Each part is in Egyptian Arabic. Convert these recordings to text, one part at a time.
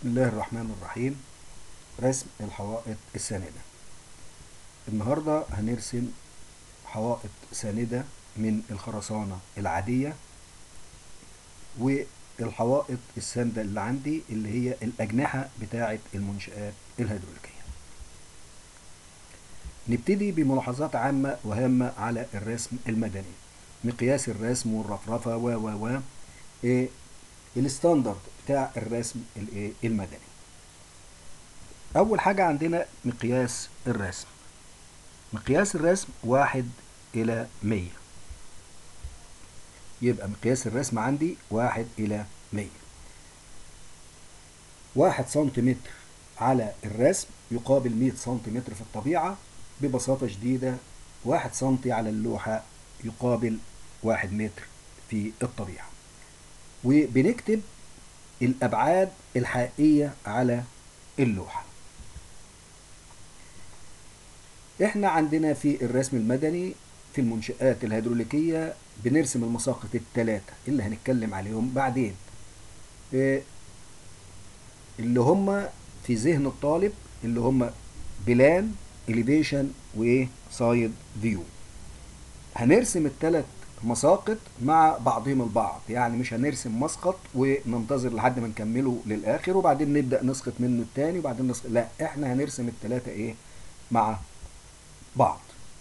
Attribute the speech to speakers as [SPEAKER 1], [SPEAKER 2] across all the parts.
[SPEAKER 1] بسم الله الرحمن الرحيم رسم الحوائط الساندة النهاردة هنرسم حوائط ساندة من الخرسانة العادية والحوائط الساندة اللي عندي اللي هي الأجنحة بتاعة المنشآت الهيدروليكية نبتدي بملاحظات عامة وهامة على الرسم المدني مقياس الرسم والرفرفة و و و إيه الستاندرد بتاع الرسم الايه المدني اول حاجة عندنا مقياس الرسم مقياس الرسم واحد الى مية يبقى مقياس الرسم عندي واحد الى مية واحد سنتيمتر على الرسم يقابل مية سنتيمتر في الطبيعة ببساطة شديدة واحد سنتي على اللوحة يقابل واحد متر في الطبيعة وبنكتب الأبعاد الحقيقية على اللوحة احنا عندنا في الرسم المدني في المنشآت الهيدروليكية بنرسم المساقط الثلاثة اللي هنتكلم عليهم بعدين اللي هم في ذهن الطالب اللي هم بلان elevation وسايد فيو هنرسم الثلاث مساقط مع بعضهم البعض يعني مش هنرسم مسقط وننتظر لحد ما نكمله للاخر وبعدين نبدا نسقط منه التاني وبعدين نسقط لا احنا هنرسم الثلاثه ايه مع بعض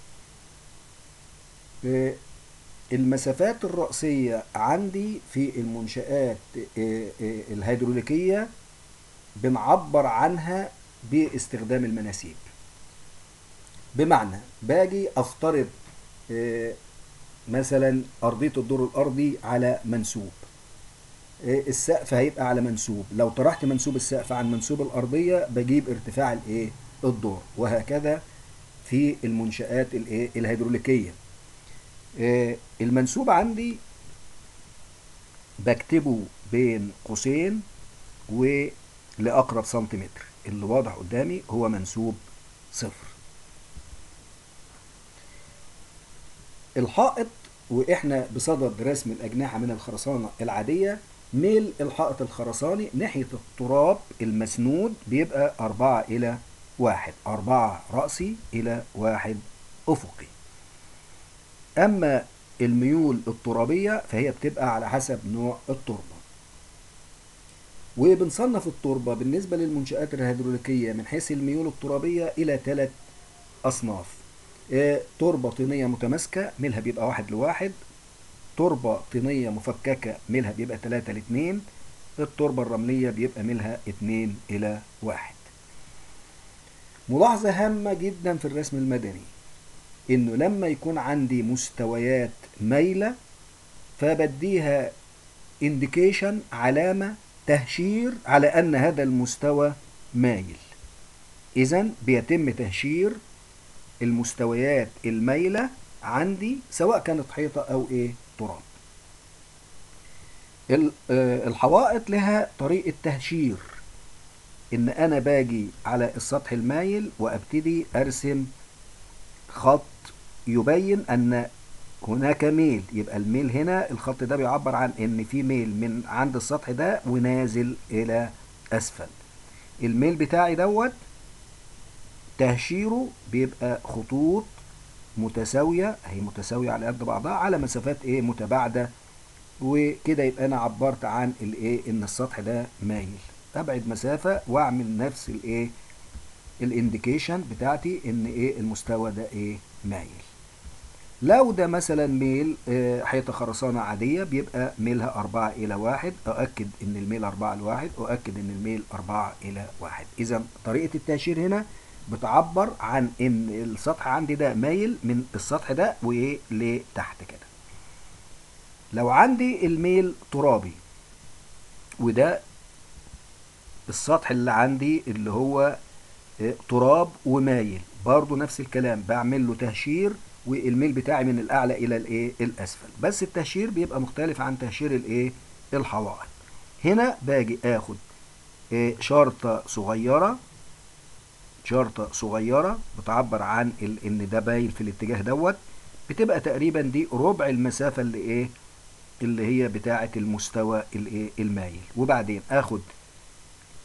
[SPEAKER 1] إيه المسافات الرأسية عندي في المنشآت إيه إيه الهيدروليكية بنعبر عنها باستخدام المناسيب بمعنى باجي افترض مثلا أرضية الدور الأرضي على منسوب السقف هيبقى على منسوب لو طرحت منسوب السقف عن منسوب الأرضية بجيب ارتفاع الايه الدور وهكذا في المنشآت الايه الهيدروليكية المنسوب عندي بكتبه بين قوسين ولأقرب سنتيمتر اللي واضح قدامي هو منسوب صفر الحائط واحنا بصدد رسم الاجنحه من الخرسانه العاديه ميل الحائط الخرساني ناحيه التراب المسنود بيبقى أربعة إلى واحد أربعة رأسي إلى واحد أفقي أما الميول الترابية فهي بتبقى على حسب نوع التربة وبنصنف التربة بالنسبة للمنشآت الهيدروليكية من حيث الميول الترابية إلى ثلاث أصناف تربة طينية متماسكة ميلها بيبقى واحد لواحد تربة طينية مفككة ميلها بيبقى تلاتة لاتنين التربة الرملية بيبقى ميلها اتنين إلى واحد ملاحظة هامة جدا في الرسم المدني إنه لما يكون عندي مستويات مايلة فبديها انديكيشن علامة تهشير على أن هذا المستوى مايل إذا بيتم تهشير المستويات المايلة عندي سواء كانت حيطة أو إيه تراب الحوائط لها طريقة تهشير إن أنا باجي على السطح المايل وأبتدي أرسم خط يبين أن هناك ميل يبقى الميل هنا الخط ده بيعبر عن إن في ميل من عند السطح ده ونازل إلى أسفل الميل بتاعي دوت تهشيره بيبقى خطوط متساوية هي متساوية على قد بعضها على مسافات ايه متباعدة وكده يبقى انا عبرت عن الايه ان السطح ده مايل ابعد مسافة واعمل نفس الايه الانديكيشن بتاعتي ان ايه المستوى ده ايه مايل لو ده مثلا ميل اه حيطة خرسانة عادية بيبقى ميلها أربعة إلى واحد أؤكد إن الميل أربعة لواحد أؤكد إن الميل أربعة إلى واحد إذا طريقة التهشير هنا بتعبر عن ان السطح عندي ده مايل من السطح ده وايه لتحت كده لو عندي الميل ترابي وده السطح اللي عندي اللي هو تراب ومايل برضو نفس الكلام بعمل له تهشير والميل بتاعي من الاعلى الى الايه الاسفل بس التهشير بيبقى مختلف عن تهشير الايه الحوائط هنا باجي اخد شرطه صغيره شرطة صغيرة بتعبر عن ان ده باين في الاتجاه دوت بتبقى تقريبا دي ربع المسافة اللي ايه اللي هي بتاعة المستوى الايه المايل وبعدين اخد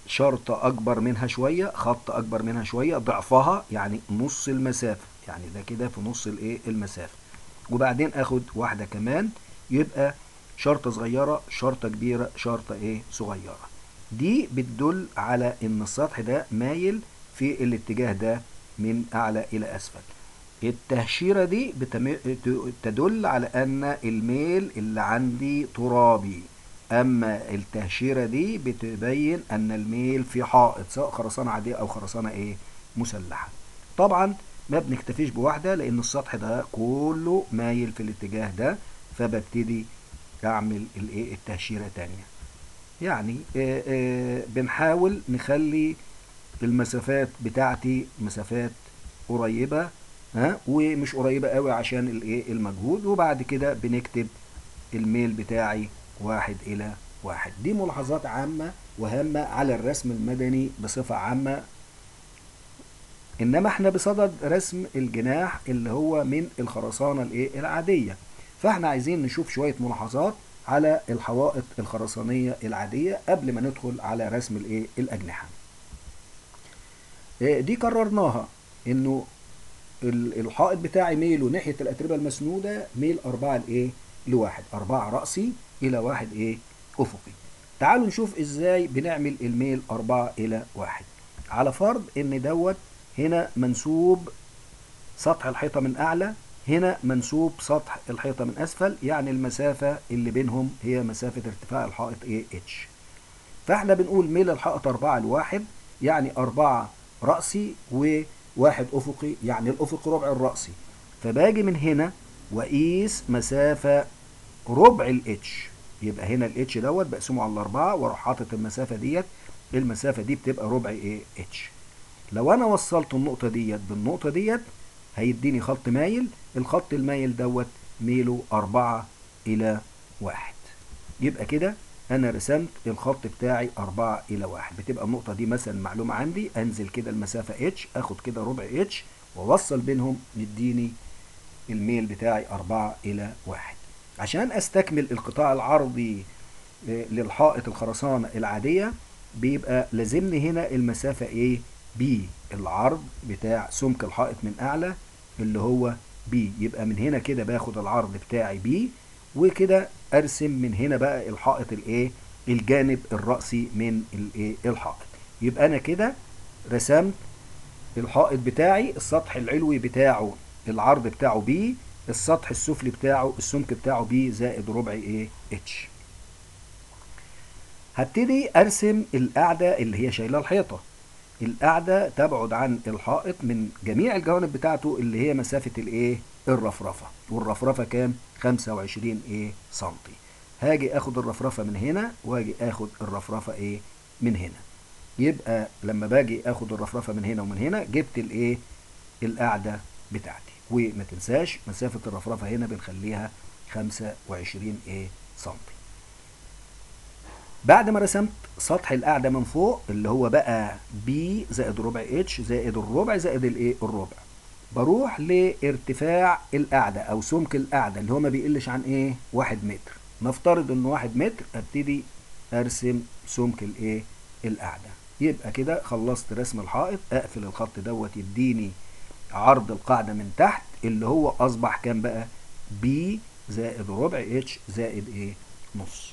[SPEAKER 1] شرطة أكبر منها شوية خط أكبر منها شوية ضعفها يعني نص المسافة يعني ده كده في نص الإيه المسافة وبعدين آخد واحدة كمان يبقى شرطة صغيرة شرطة كبيرة شرطة إيه صغيرة دي بتدل على إن السطح ده مايل في الاتجاه ده من أعلى إلى أسفل التهشيرة دي بتم... تدل على أن الميل اللي عندي ترابي أما التهشيرة دي بتبين أن الميل في حائط سواء خرسانة عادية أو خرسانة إيه مسلحة طبعا ما بنكتفيش بواحدة لأن السطح ده كله مايل في الاتجاه ده فببتدي أعمل الإيه التهشيرة تانية يعني آآ آآ بنحاول نخلي المسافات بتاعتي مسافات قريبة ها ومش قريبة قوي عشان الايه المجهود وبعد كده بنكتب الميل بتاعي واحد الى واحد دي ملاحظات عامة وهامة على الرسم المدني بصفة عامة انما احنا بصدد رسم الجناح اللي هو من الخرسانة الايه العادية فاحنا عايزين نشوف شوية ملاحظات على الحوائط الخرسانية العادية قبل ما ندخل على رسم الايه الأجنحة دي قررناها انه الحائط بتاعي ميله ناحية الأتربة المسنودة ميل أربعة لإيه؟ لواحد أربعة رأسي إلى واحد إيه؟ أفقي تعالوا نشوف إزاي بنعمل الميل أربعة إلى واحد على فرض إن دوت هنا منسوب سطح الحيطة من أعلى هنا منسوب سطح الحيطة من أسفل يعني المسافة اللي بينهم هي مسافة ارتفاع الحائط إيه اتش فإحنا بنقول ميل الحائط أربعة لواحد يعني أربعة رأسي وواحد أفقي يعني الأفق ربع الرأسي فباجي من هنا وأقيس مسافة ربع الاتش يبقى هنا الاتش دوت بقسمه على الأربعة وأروح حاطط المسافة ديت المسافة دي بتبقى ربع ايه اتش لو أنا وصلت النقطة ديت بالنقطة ديت هيديني خط مايل الخط المايل دوت ميله أربعة إلى واحد يبقى كده أنا رسمت الخط بتاعي أربعة إلى واحد بتبقى النقطة دي مثلا معلومة عندي أنزل كده المسافة اتش أخد كده ربع اتش وأوصل بينهم يديني الميل بتاعي أربعة إلى واحد عشان أستكمل القطاع العرضي للحائط الخرسانة العادية بيبقى لازمني هنا المسافة إيه بي العرض بتاع سمك الحائط من أعلى اللي هو بي يبقى من هنا كده باخد العرض بتاعي بي وكده ارسم من هنا بقى الحائط الايه الجانب الرأسي من الايه الحائط يبقى انا كده رسمت الحائط بتاعي السطح العلوي بتاعه العرض بتاعه بي السطح السفلي بتاعه السمك بتاعه بي زائد ربع ايه اتش هبتدي ارسم القاعدة اللي هي شايلة الحيطة القاعدة تبعد عن الحائط من جميع الجوانب بتاعته اللي هي مسافة الايه الرفرفة والرفرفة كام 25 ايه سنتي هاجي اخد الرفرفة من هنا واجي اخد الرفرفة ايه من هنا يبقى لما باجي اخد الرفرفة من هنا ومن هنا جبت الايه القاعدة بتاعتي وما تنساش مسافة الرفرفة هنا بنخليها 25 ايه سنتي بعد ما رسمت سطح القاعدة من فوق اللي هو بقى بي زائد ربع اتش زائد الربع زائد الايه الربع بروح لارتفاع القاعدة او سمك القاعدة اللي هو ما بيقلش عن ايه واحد متر نفترض انه واحد متر ابتدي ارسم سمك الايه القاعدة يبقى كده خلصت رسم الحائط اقفل الخط دوت يديني عرض القاعدة من تحت اللي هو اصبح كام بقى بي زائد ربع اتش زائد ايه نص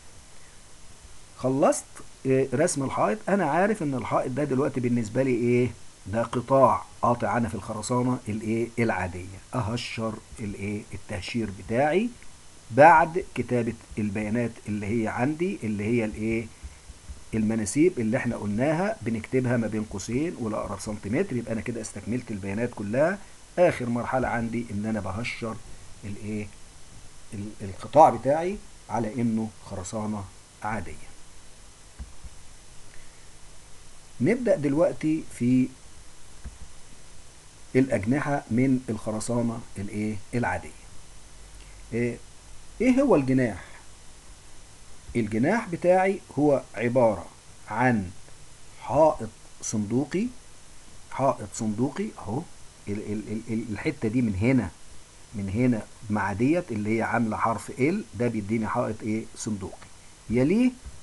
[SPEAKER 1] خلصت رسم الحائط انا عارف ان الحائط ده دلوقتي بالنسبة لي ايه ده قطاع قاطع انا في الخرسانة الايه العادية اهشر الايه التهشير بتاعي بعد كتابة البيانات اللي هي عندي اللي هي الايه المناسيب اللي احنا قلناها بنكتبها ما بين قوسين والاقرب سنتيمتر يبقى انا كده استكملت البيانات كلها اخر مرحلة عندي ان انا بهشر الايه القطاع بتاعي على انه خرسانة عادية نبدأ دلوقتي في الأجنحة من الخرسانة الايه العادية ايه هو الجناح الجناح بتاعي هو عبارة عن حائط صندوقي حائط صندوقي اهو الحتة دي من هنا من هنا مع ديت اللي هي عاملة حرف ال ده بيديني حائط ايه صندوقي يليه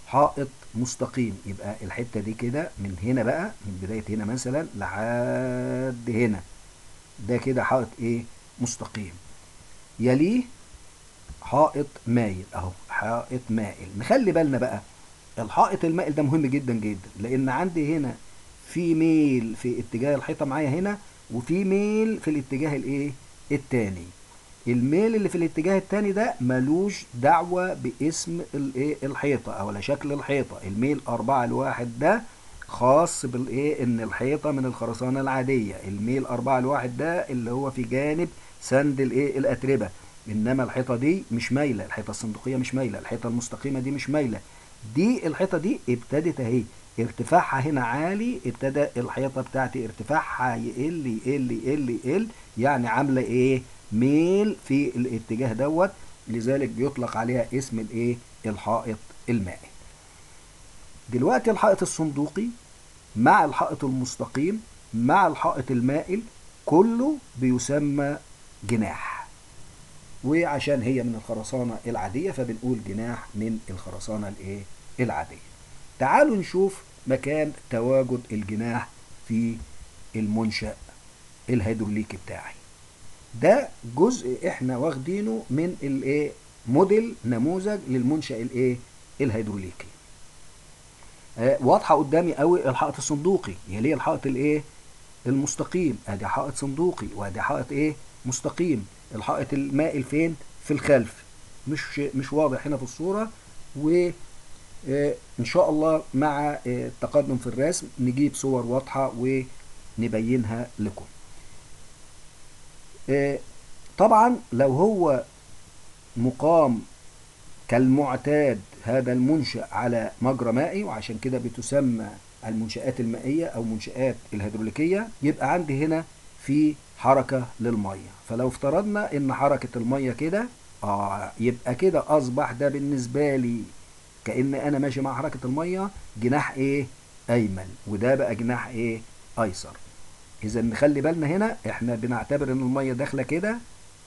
[SPEAKER 1] حائط مستقيم يبقى الحتة دي كده من هنا بقى من بداية هنا مثلا لحد هنا ده كده حائط ايه مستقيم يليه حائط مايل اهو حائط مائل نخلي بالنا بقى الحائط المائل ده مهم جدا جدا لان عندي هنا في ميل في اتجاه الحيطه معايا هنا وفي ميل في الاتجاه الايه التاني الميل اللي في الاتجاه التاني ده ملوش دعوة باسم الايه الحيطة او لا شكل الحيطة الميل أربعة لواحد ده خاص بالايه ان الحيطة من الخرسانة العادية الميل أربعة لواحد ده اللي هو في جانب سند الايه الأتربة انما الحيطة دي مش مايلة الحيطة الصندوقية مش مايلة الحيطة المستقيمة دي مش مايلة دي الحيطة دي ابتدت اهي ارتفاعها هنا عالي ابتدى الحيطة بتاعتي ارتفاعها يقل يقل يقل يقل يعني عاملة ايه ميل في الاتجاه دوت لذلك بيطلق عليها اسم الايه الحائط المائل دلوقتي الحائط الصندوقي مع الحائط المستقيم مع الحائط المائل كله بيسمى جناح وعشان هي من الخرسانة العادية فبنقول جناح من الخرسانة الايه العادية تعالوا نشوف مكان تواجد الجناح في المنشأ الهيدروليكي بتاعي ده جزء احنا واخدينه من الايه موديل نموذج للمنشأ الايه الهيدروليكي آه واضحه قدامي قوي الحائط الصندوقي يليه الحائط الايه المستقيم ادي حائط صندوقي وادي حائط ايه مستقيم الحائط المائل فين في الخلف مش مش واضح هنا في الصوره و ان شاء الله مع التقدم في الرسم نجيب صور واضحه ونبينها لكم طبعا لو هو مقام كالمعتاد هذا المنشأ على مجرى مائي وعشان كده بتسمى المنشآت المائية أو منشآت الهيدروليكية يبقى عندي هنا في حركة للمية فلو افترضنا إن حركة المية كده آه يبقى كده أصبح ده بالنسبة لي كأن أنا ماشي مع حركة المية جناح إيه أيمن وده بقى جناح إيه أيسر إذا نخلي بالنا هنا إحنا بنعتبر إن المية داخلة كده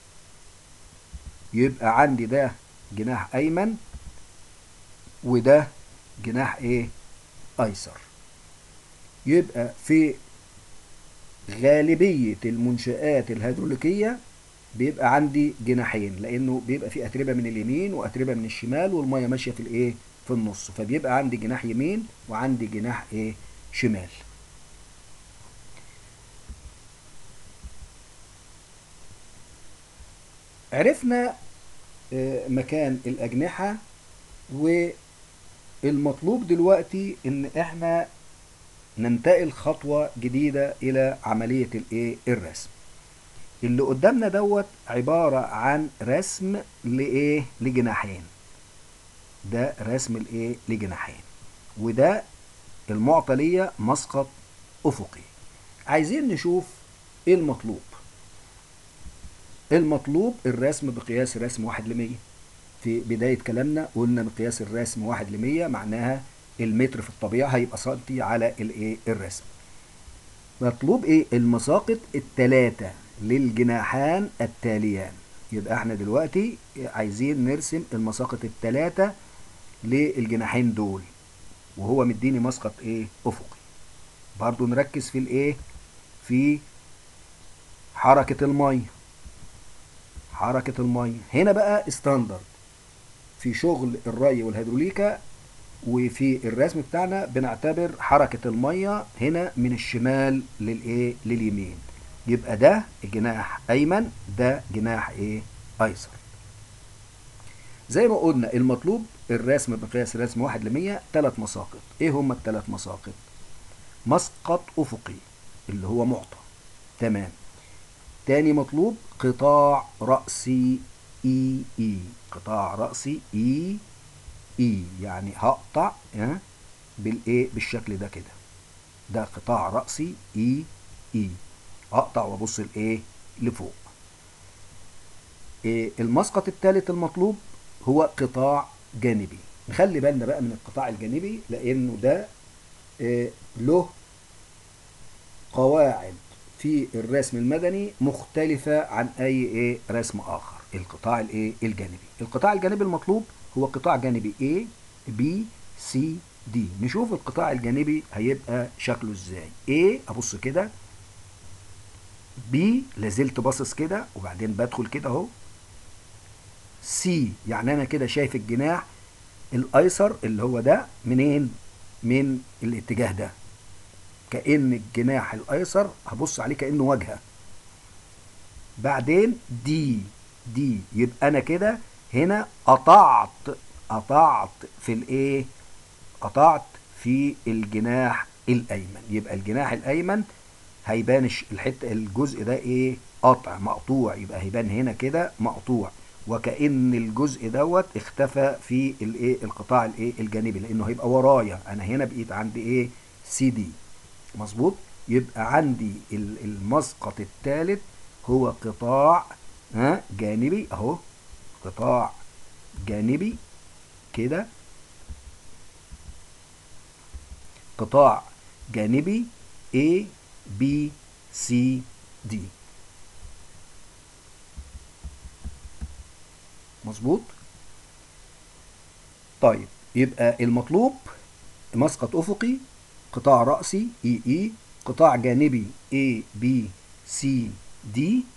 [SPEAKER 1] يبقى عندي ده جناح أيمن وده جناح إيه أيسر يبقى في غالبية المنشآت الهيدروليكية بيبقى عندي جناحين لأنه بيبقى في أتربة من اليمين وأتربة من الشمال والمية ماشية في الإيه في النص فبيبقى عندي جناح يمين وعندي جناح إيه شمال عرفنا مكان الأجنحة والمطلوب دلوقتي إن إحنا ننتقل خطوة جديدة إلى عملية الإيه الرسم اللي قدامنا دوت عبارة عن رسم لإيه لجناحين ده رسم الإيه لجناحين وده المعطى ليا مسقط أفقي عايزين نشوف إيه المطلوب المطلوب الرسم بقياس رسم واحد لمية في بداية كلامنا قلنا مقياس الرسم واحد لمية معناها المتر في الطبيعة هيبقى سنتي على الايه الرسم مطلوب ايه المساقط التلاتة للجناحان التاليان يبقى احنا دلوقتي عايزين نرسم المساقط التلاتة للجناحين دول وهو مديني مسقط ايه افقي برضو نركز في الايه في حركة المية حركة المية هنا بقى استاندرد في شغل الري والهيدروليكا وفي الرسم بتاعنا بنعتبر حركة المية هنا من الشمال للايه لليمين يبقى ده جناح ايمن ده جناح ايه ايسر زي ما قلنا المطلوب الرسم بقياس الرسم واحد لمية تلات مساقط ايه هما التلات مساقط مسقط افقي اللي هو معطى تمام تاني مطلوب قطاع رأسي اي اي قطاع رأسي اي اي يعني هقطع اه بالايه بالشكل ده كده ده قطاع رأسي اي اي اقطع وابص لايه لفوق إيه المسقط الثالث المطلوب هو قطاع جانبي نخلي بالنا بقى من القطاع الجانبي لانه ده إيه له قواعد في الرسم المدني مختلفة عن أي إيه رسم آخر القطاع الإيه الجانبي القطاع الجانبي المطلوب هو قطاع جانبي A B سي دي نشوف القطاع الجانبي هيبقى شكله ازاي A ابص كده B لازلت باصص كده وبعدين بدخل كده اهو سي يعني انا كده شايف الجناح الايسر اللي هو ده منين من الاتجاه ده كأن الجناح الايسر هبص عليه كأنه واجهة بعدين دي دي يبقى انا كده هنا قطعت قطعت في الايه قطعت في الجناح الايمن يبقى الجناح الايمن هيبان الحته الجزء ده ايه قطع مقطوع يبقى هيبان هنا كده مقطوع وكأن الجزء دوت اختفى في الايه القطاع الايه الجانبي لانه هيبقى ورايا انا هنا بقيت عندي ايه سي دي مظبوط يبقى عندي المسقط الثالث هو قطاع ها جانبي اهو قطاع جانبي كده قطاع جانبي A B C D مظبوط طيب يبقى المطلوب مسقط افقي قطاع رأسي اي اي قطاع جانبي A B C D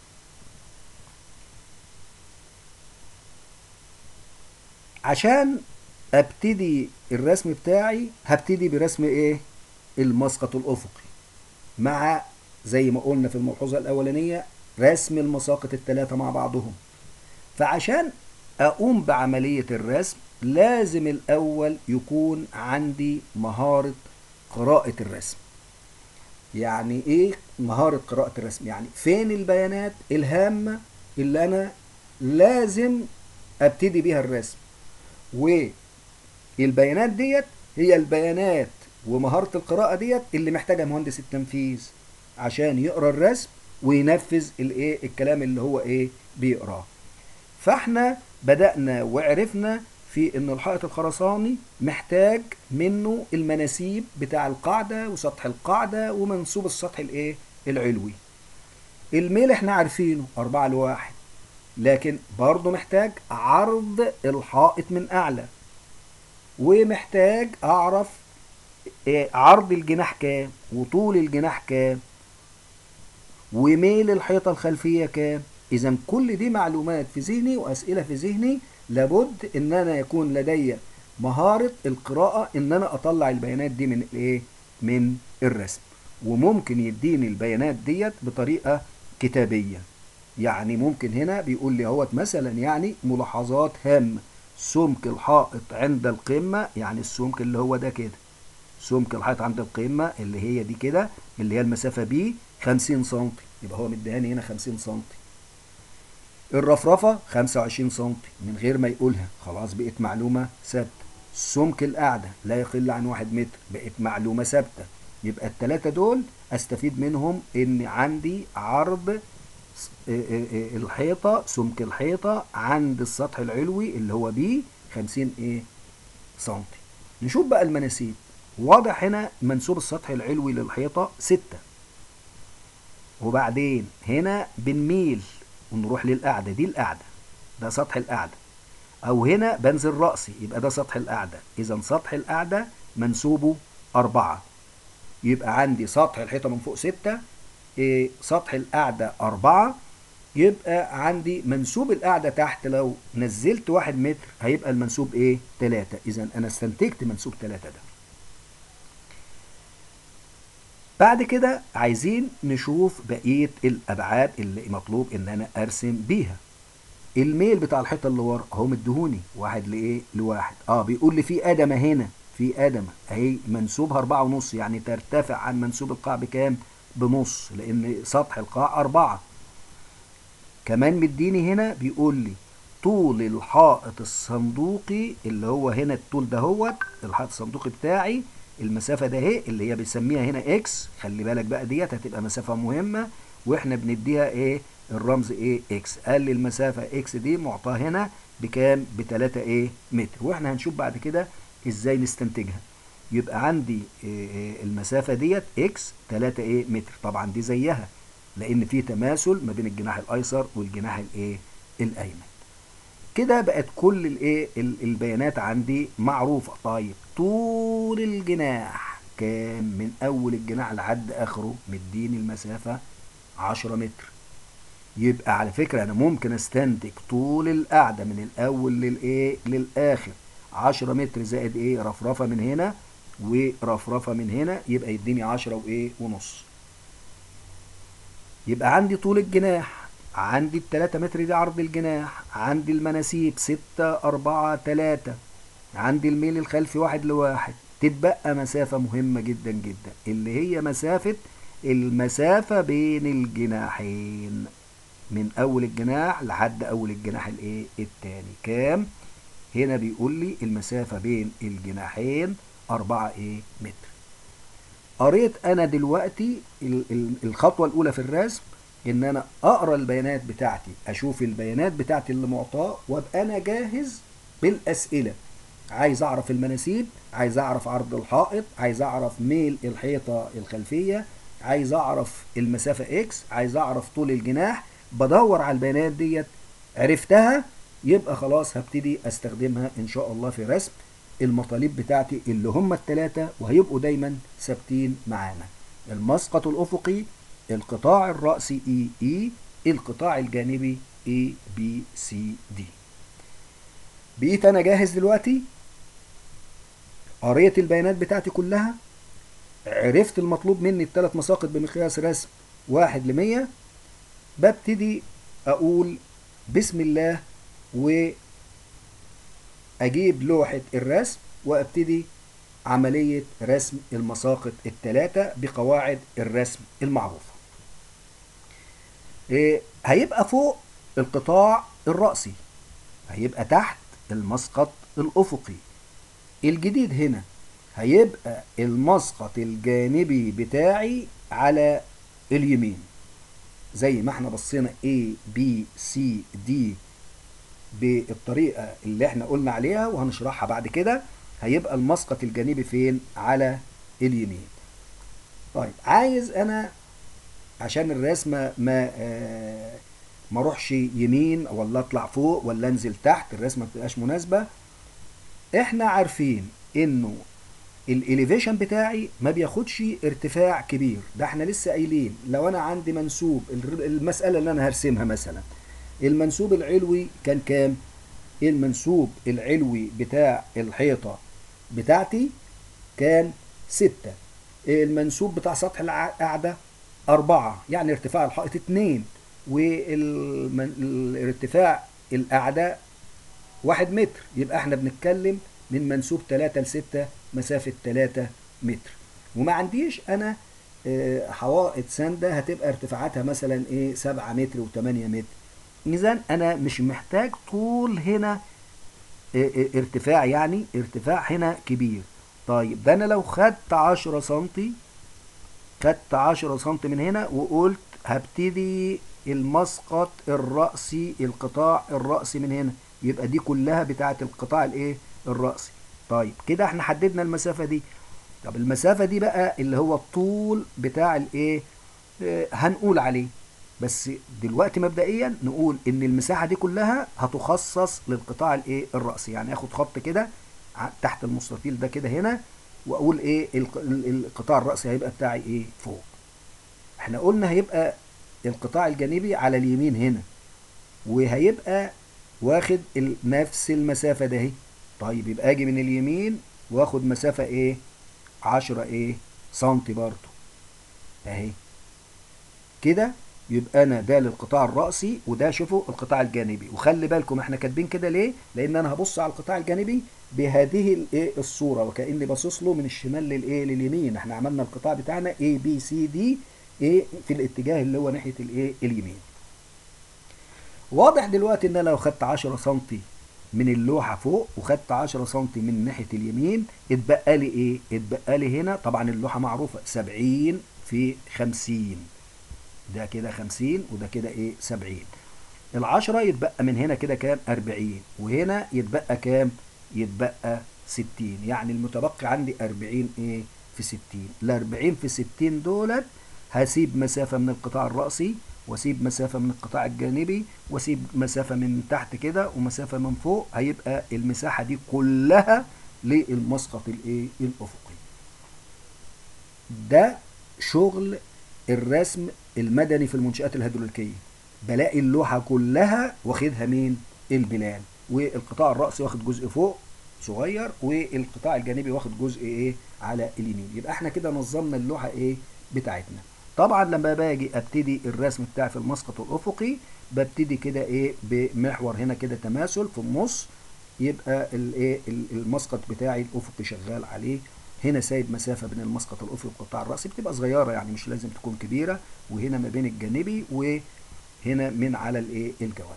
[SPEAKER 1] عشان ابتدي الرسم بتاعي هبتدي برسم ايه المسقط الافقي مع زي ما قلنا في الملحوظه الاولانيه رسم المساقط الثلاثه مع بعضهم فعشان اقوم بعمليه الرسم لازم الاول يكون عندي مهاره قراءه الرسم يعني ايه مهاره قراءه الرسم يعني فين البيانات الهامه اللي انا لازم ابتدي بيها الرسم والبيانات ديت هي البيانات ومهارة القراءة ديت اللي محتاجها مهندس التنفيذ عشان يقرا الرسم وينفذ الايه الكلام اللي هو ايه بيقراه فاحنا بدأنا وعرفنا في ان الحائط الخرساني محتاج منه المناسيب بتاع القاعدة وسطح القاعدة ومنسوب السطح الايه العلوي الميل احنا عارفينه أربعة لواحد لكن برضه محتاج عرض الحائط من أعلى ومحتاج أعرف عرض الجناح كام وطول الجناح كام وميل الحيطة الخلفية كام إذا كل دي معلومات في ذهني وأسئلة في ذهني لابد إن أنا يكون لدي مهارة القراءة إن أنا أطلع البيانات دي من الإيه؟ من الرسم وممكن يديني البيانات ديت بطريقة كتابية يعني ممكن هنا بيقول لي اهوت مثلا يعني ملاحظات هامة سمك الحائط عند القمة يعني السمك اللي هو ده كده سمك الحائط عند القمة اللي هي دي كده اللي هي المسافة بي 50 سم يبقى هو مديهاني هنا 50 سم الرفرفة 25 سم من غير ما يقولها خلاص بقت معلومة ثابتة سمك القاعدة لا يقل عن واحد متر بقت معلومة ثابتة يبقى التلاتة دول استفيد منهم ان عندي عرض الحيطة سمك الحيطة عند السطح العلوي اللي هو بي 50 ايه سنتي نشوف بقى المناسيب واضح هنا منسوب السطح العلوي للحيطة ستة وبعدين هنا بنميل ونروح للقاعدة دي القاعدة ده سطح القاعدة أو هنا بنزل رأسي يبقى ده سطح القاعدة إذا سطح القاعدة منسوبه أربعة يبقى عندي سطح الحيطة من فوق ستة إيه سطح القاعدة أربعة يبقى عندي منسوب القاعدة تحت لو نزلت واحد متر هيبقى المنسوب ايه؟ تلاتة إذا أنا استنتجت منسوب تلاتة ده بعد كده عايزين نشوف بقية الأبعاد اللي مطلوب إن أنا أرسم بيها الميل بتاع الحيطة اللي ورا أهو مديهوني واحد لإيه؟ لواحد أه بيقول لي في أدمة هنا في أدمة أهي منسوبها أربعة ونص يعني ترتفع عن منسوب القاع بكام؟ بنص لأن سطح القاع أربعة كمان مديني هنا بيقول لي طول الحائط الصندوقي اللي هو هنا الطول دهوت الحائط الصندوقي بتاعي المسافة ده اهي اللي هي بنسميها هنا اكس خلي بالك بقى ديت هتبقى مسافة مهمة واحنا بنديها ايه الرمز ايه اكس قال لي المسافة اكس دي معطاه هنا بكام بتلاتة ايه متر واحنا هنشوف بعد كده ازاي نستنتجها يبقى عندي إيه المسافة ديت اكس تلاتة ايه متر طبعا دي زيها لان في تماثل ما بين الجناح الايسر والجناح الايه الايمن كده بقت كل الايه ال- البيانات عندي معروفة طيب طول الجناح كام من اول الجناح لحد اخره مديني المسافة 10 متر يبقى على فكرة انا ممكن استنتج طول القاعدة من الاول للايه للاخر 10 متر زائد ايه رفرفة من هنا ورفرفة من هنا يبقى يديني 10 وايه ونص يبقى عندي طول الجناح عندي التلاتة متر دي عرض الجناح عندي المناسيب ستة أربعة تلاتة عندي الميل الخلفي واحد لواحد تتبقى مسافة مهمة جدا جدا اللي هي مسافة المسافة بين الجناحين من أول الجناح لحد أول الجناح الإيه التاني كام؟ هنا بيقول لي المسافة بين الجناحين أربعة إيه متر قريت انا دلوقتي ال- ال- الخطوه الاولى في الرسم ان انا اقرا البيانات بتاعتي اشوف البيانات بتاعتي اللي معطاه وابقى انا جاهز بالاسئله عايز اعرف المناسيب عايز اعرف عرض الحائط عايز اعرف ميل الحيطه الخلفيه عايز اعرف المسافه اكس عايز اعرف طول الجناح بدور على البيانات ديت عرفتها يبقى خلاص هبتدي استخدمها ان شاء الله في رسم المطالب بتاعتي اللي هم الثلاثة وهيبقوا دايما ثابتين معانا المسقط الأفقي القطاع الرأسي اي اي القطاع الجانبي اي بي سي دي بقيت انا جاهز دلوقتي قريت البيانات بتاعتي كلها عرفت المطلوب مني الثلاث مساقط بمقياس رسم واحد لمية ببتدي اقول بسم الله واجيب لوحة الرسم وابتدي عملية رسم المساقط الثلاثة بقواعد الرسم المعروفة إيه، هيبقى فوق القطاع الرأسي هيبقى تحت المسقط الأفقي الجديد هنا هيبقى المسقط الجانبي بتاعي على اليمين زي ما احنا بصينا A B C D بالطريقة اللي احنا قلنا عليها وهنشرحها بعد كده هيبقى المسقط الجانبي فين على اليمين طيب عايز انا عشان الرسمة ما آه ما اروحش يمين ولا اطلع فوق ولا انزل تحت الرسمة ما بتبقاش مناسبة احنا عارفين انه الاليفيشن بتاعي ما بياخدش ارتفاع كبير ده احنا لسه قايلين لو انا عندي منسوب الر- المسألة اللي انا هرسمها مثلا المنسوب العلوي كان كام المنسوب العلوي بتاع الحيطة بتاعتي كان ستة المنسوب بتاع سطح القاعدة أربعة يعني ارتفاع الحائط اتنين والارتفاع القاعدة واحد متر يبقى احنا بنتكلم من منسوب تلاتة لستة مسافة تلاتة متر وما عنديش انا آه، حوائط ساندة هتبقى ارتفاعاتها مثلا ايه سبعة متر وتمانية متر اذا انا مش محتاج طول هنا اه، اه، ارتفاع يعني ارتفاع هنا كبير طيب ده انا لو خدت عشرة سنتي خدت عشرة سنتي من هنا وقلت هبتدي المسقط الرأسي القطاع الرأسي من هنا يبقى دي كلها بتاعت القطاع الايه الرأسي طيب كده احنا حددنا المسافة دي طب المسافة دي بقى اللي هو الطول بتاع الايه اه، هنقول عليه بس دلوقتي مبدئيا نقول ان المساحه دي كلها هتخصص للقطاع الايه الراسي يعني اخد خط كده ع- تحت المستطيل ده كده هنا واقول ايه الق- ال- القطاع الراسي هيبقى بتاعي ايه فوق احنا قلنا هيبقى القطاع الجانبي على اليمين هنا وهيبقى واخد ال- نفس المسافه ده اهي طيب يبقى اجي من اليمين واخد مسافه ايه 10 ايه سنتي برضو اهي كده يبقى انا ده للقطاع الرأسي وده شوفوا القطاع الجانبي وخلي بالكم احنا كاتبين كده ليه لان انا هبص على القطاع الجانبي بهذه الايه الصوره وكاني باصص له من الشمال للايه لليمين احنا عملنا القطاع بتاعنا A B C D ايه في الاتجاه اللي هو ناحيه الايه اليمين واضح دلوقتي ان انا لو خدت 10 سم من اللوحه فوق وخدت 10 سم من ناحيه اليمين اتبقى لي ايه اتبقى لي هنا طبعا اللوحه معروفه 70 في 50 ده كده 50 وده كده ايه 70 العشرة يتبقى من هنا كده كام 40 وهنا يتبقى كام يتبقى 60 يعني المتبقي عندي 40 ايه في 60 ال 40 في 60 دولت هسيب مسافة من القطاع الرأسي واسيب مسافة من القطاع الجانبي واسيب مسافة من تحت كده ومسافة من فوق هيبقى المساحة دي كلها للمسقط الايه الافقي ده شغل الرسم المدني في المنشآت الهيدروليكية بلاقي اللوحة كلها واخدها مين البلال والقطاع الرأسي واخد جزء فوق صغير والقطاع الجانبي واخد جزء ايه على اليمين يبقى احنا كده نظمنا اللوحة ايه بتاعتنا طبعا لما باجي ابتدي الرسم بتاعي في المسقط الافقي ببتدي كده ايه بمحور هنا كده تماثل في النص يبقى الايه المسقط بتاعي الافقي شغال عليه هنا سايب مسافة بين المسقط الافقي والقطاع الرأسي بتبقى صغيرة يعني مش لازم تكون كبيرة وهنا ما بين الجانبي وهنا من على الايه الجوانب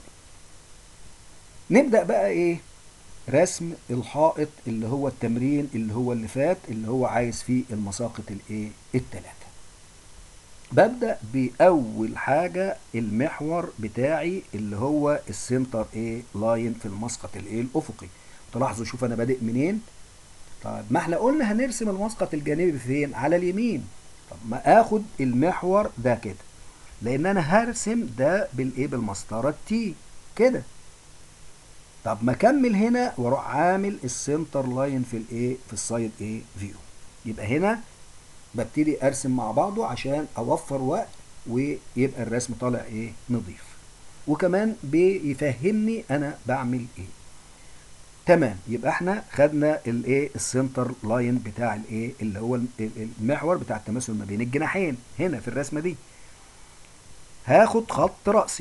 [SPEAKER 1] نبدأ بقى ايه رسم الحائط اللي هو التمرين اللي هو اللي فات اللي هو عايز فيه المساقط الايه التلاتة ببدأ بأول حاجة المحور بتاعي اللي هو السنتر ايه لاين في المسقط الايه الأفقي تلاحظوا شوف أنا بادئ منين طيب ما احنا قلنا هنرسم المسقط الجانبي فين على اليمين طب ما اخد المحور ده كده لان انا هرسم ده بالايه بالمسطره التي كده طب ما اكمل هنا واروح عامل السنتر لاين في الايه في السايد ايه فيو يبقى هنا ببتدي ارسم مع بعضه عشان اوفر وقت ويبقى الرسم طالع ايه نظيف وكمان بيفهمني انا بعمل ايه تمام يبقى احنا خدنا الايه السنتر لاين بتاع الايه اللي هو المحور بتاع التماثل ما بين الجناحين هنا في الرسمه دي هاخد خط راسي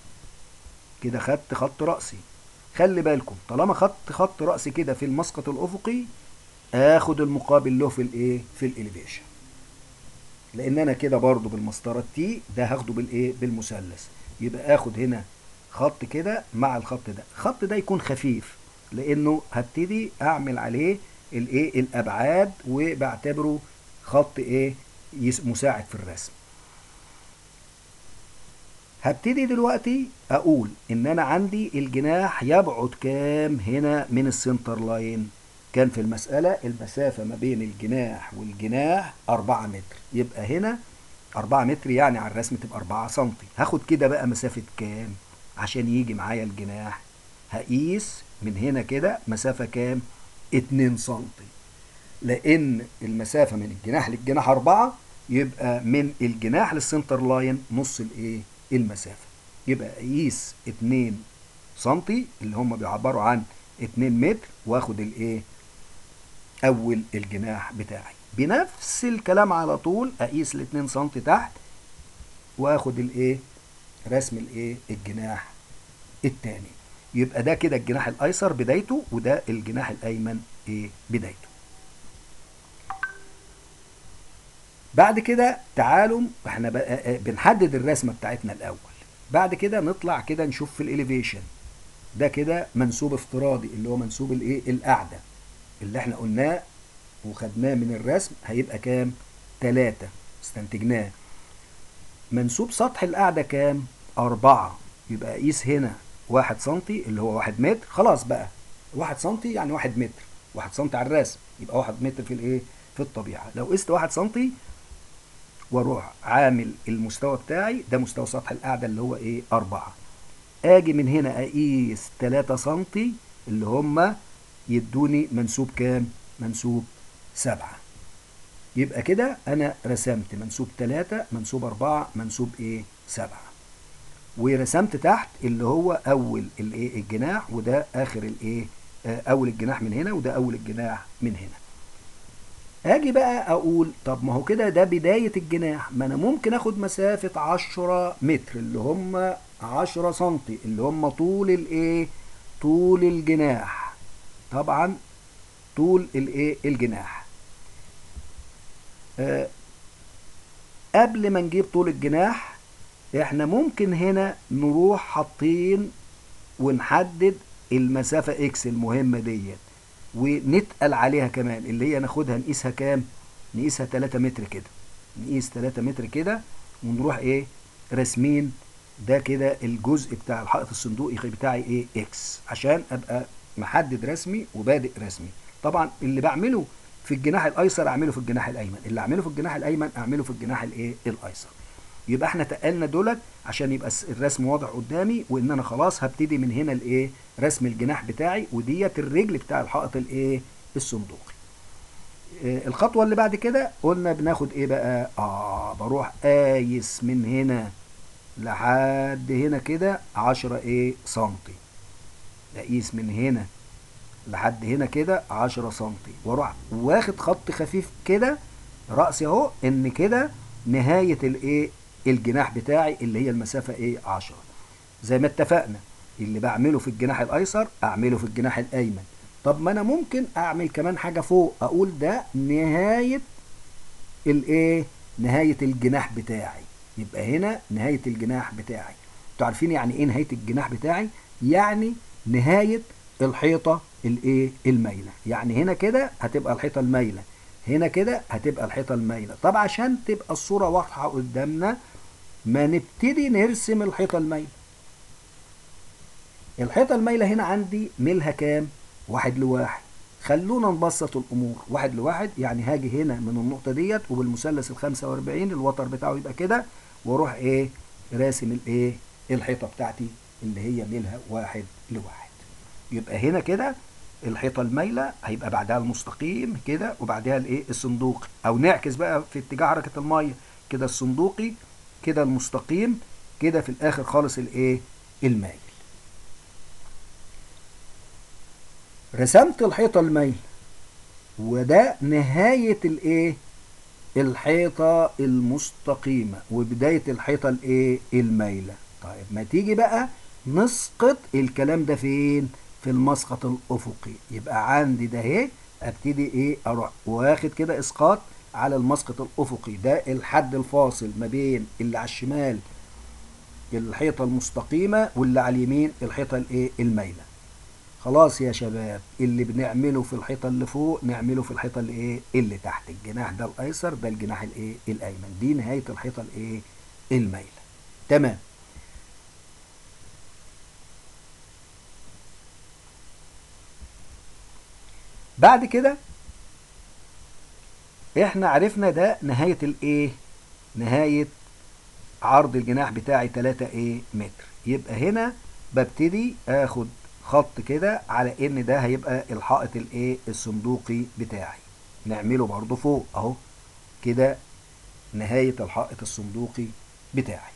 [SPEAKER 1] كده خدت خط راسي خلي بالكم طالما خدت خط راسي كده في المسقط الافقي اخد المقابل له في الايه في الاليفيشن لان انا كده برضو بالمسطره التي ده هاخده بالايه بالمثلث يبقى اخد هنا خط كده مع الخط ده الخط ده يكون خفيف لانه هبتدي اعمل عليه الايه الابعاد وبعتبره خط ايه مساعد في الرسم هبتدي دلوقتي اقول ان انا عندي الجناح يبعد كام هنا من السنتر لاين كان في المسألة المسافة ما بين الجناح والجناح 4 متر يبقى هنا 4 متر يعني على الرسم تبقى 4 سنتي هاخد كده بقى مسافة كام عشان يجي معايا الجناح هقيس من هنا كده مسافة كام 2 سنتي لأن المسافة من الجناح للجناح 4 يبقى من الجناح للسنتر لاين نص الايه المسافة يبقى اقيس 2 سنتي اللي هم بيعبروا عن 2 متر واخد الايه اول الجناح بتاعي بنفس الكلام على طول اقيس ال 2 سم تحت واخد الايه رسم الايه الجناح الثاني يبقى ده كده الجناح الايسر بدايته وده الجناح الايمن ايه بدايته بعد كده تعالوا احنا بقى بنحدد الرسمه بتاعتنا الاول بعد كده نطلع كده نشوف في الاليفيشن ده كده منسوب افتراضي اللي هو منسوب الايه القاعده اللي احنا قلناه وخدناه من الرسم هيبقى كام 3 استنتجناه منسوب سطح القاعده كام 4 يبقى قيس هنا 1 سم اللي هو 1 متر خلاص بقى 1 سم يعني 1 متر 1 سم على الرسم يبقى 1 متر في الايه في الطبيعه لو قست 1 سم واروح عامل المستوى بتاعي ده مستوى سطح القاعده اللي هو ايه 4 اجي من هنا اقيس 3 سم اللي هم يدوني منسوب كام منسوب 7 يبقى كده انا رسمت منسوب 3 منسوب 4 منسوب ايه 7 ورسمت تحت اللي هو اول الايه الجناح وده اخر الايه اول الجناح من هنا وده اول الجناح من هنا اجي بقى اقول طب ما هو كده ده بداية الجناح ما انا ممكن اخد مسافة 10 متر اللي هم 10 سنتي اللي هم طول الايه طول الجناح طبعا طول الايه الجناح أه قبل ما نجيب طول الجناح احنا ممكن هنا نروح حاطين ونحدد المسافة اكس المهمة ديت ونتقل عليها كمان اللي هي ناخدها نقيسها كام نقيسها 3 متر كده نقيس 3 متر كده ونروح ايه راسمين ده كده الجزء بتاع الحائط الصندوقي بتاعي ايه اكس عشان ابقى محدد رسمي وبادئ رسمي طبعا اللي بعمله في الجناح الايسر اعمله في الجناح الايمن اللي اعمله في الجناح الايمن اعمله في الجناح الايه الايسر يبقى احنا تقلنا دولت عشان يبقى الس- الرسم واضح قدامي وان انا خلاص هبتدي من هنا الايه رسم الجناح بتاعي وديت الرجل بتاع الحائط الايه الصندوقي آه، الخطوة اللي بعد كده قلنا بناخد ايه بقى اه بروح قايس من هنا لحد هنا كده عشرة ايه سنتي اقيس من هنا لحد هنا كده عشرة سنتي واروح واخد خط خفيف كده رأسي اهو ان كده نهاية الايه الجناح بتاعي اللي هي المسافة ايه عشرة زي ما اتفقنا اللي بعمله في الجناح الايسر اعمله في الجناح الايمن طب ما انا ممكن اعمل كمان حاجة فوق اقول ده نهاية الايه نهاية الجناح بتاعي يبقى هنا نهاية الجناح بتاعي انتوا عارفين يعني ايه نهاية الجناح بتاعي يعني نهاية الحيطة الايه المايلة يعني هنا كده هتبقى الحيطة المايلة هنا كده هتبقى الحيطة المايلة طب عشان تبقى الصورة واضحة قدامنا ما نبتدي نرسم الحيطة المايلة الحيطة المايلة هنا عندي ميلها كام واحد لواحد خلونا نبسط الامور واحد لواحد يعني هاجي هنا من النقطه ديت وبالمثلث ال 45 الوتر بتاعه يبقى كده واروح ايه راسم الايه الحيطه بتاعتي اللي هي ميلها واحد لواحد يبقى هنا كده الحيطه المايله هيبقى بعدها المستقيم كده وبعدها الايه الصندوقي او نعكس بقى في اتجاه حركه الميه كده الصندوقي كده المستقيم كده في الاخر خالص الايه المايل رسمت الحيطة المايل وده نهاية الايه الحيطة المستقيمة وبداية الحيطة الايه المايلة طيب ما تيجي بقى نسقط الكلام ده فين في المسقط الافقي يبقى عندي ده اهي ابتدي ايه اروح واخد كده اسقاط على المسقط الافقي ده الحد الفاصل ما بين اللي على الشمال الحيطة المستقيمة واللي على اليمين الحيطة الايه المايلة خلاص يا شباب اللي بنعمله في الحيطه اللي فوق نعمله في الحيطه اللي ايه اللي تحت الجناح ده الايسر ده الجناح الايه الايمن دي نهايه الحيطه الايه المايله تمام بعد كده احنا عرفنا ده نهايه الايه نهايه عرض الجناح بتاعي 3 ايه متر يبقى هنا ببتدي اخد خط كده على ان ده هيبقى الحائط الايه الصندوقي بتاعي نعمله برضو فوق اهو كده نهاية الحائط الصندوقي بتاعي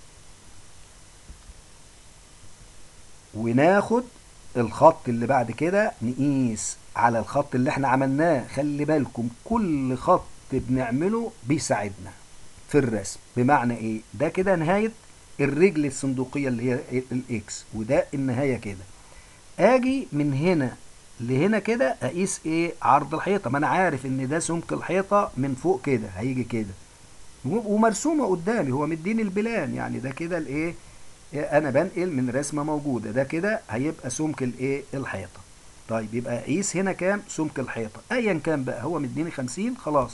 [SPEAKER 1] وناخد الخط اللي بعد كده نقيس على الخط اللي احنا عملناه خلي بالكم كل خط بنعمله بيساعدنا في الرسم بمعنى ايه ده كده نهاية الرجل الصندوقية اللي هي الاكس وده النهاية كده اجي من هنا لهنا كده اقيس ايه عرض الحيطه ما انا عارف ان ده سمك الحيطه من فوق كده هيجي كده ومرسومه قدامي هو مديني البلان يعني ده كده الايه انا بنقل من رسمه موجوده ده كده هيبقى سمك الايه الحيطه طيب يبقى اقيس هنا كام سمك الحيطه ايا كان بقى هو مديني 50 خلاص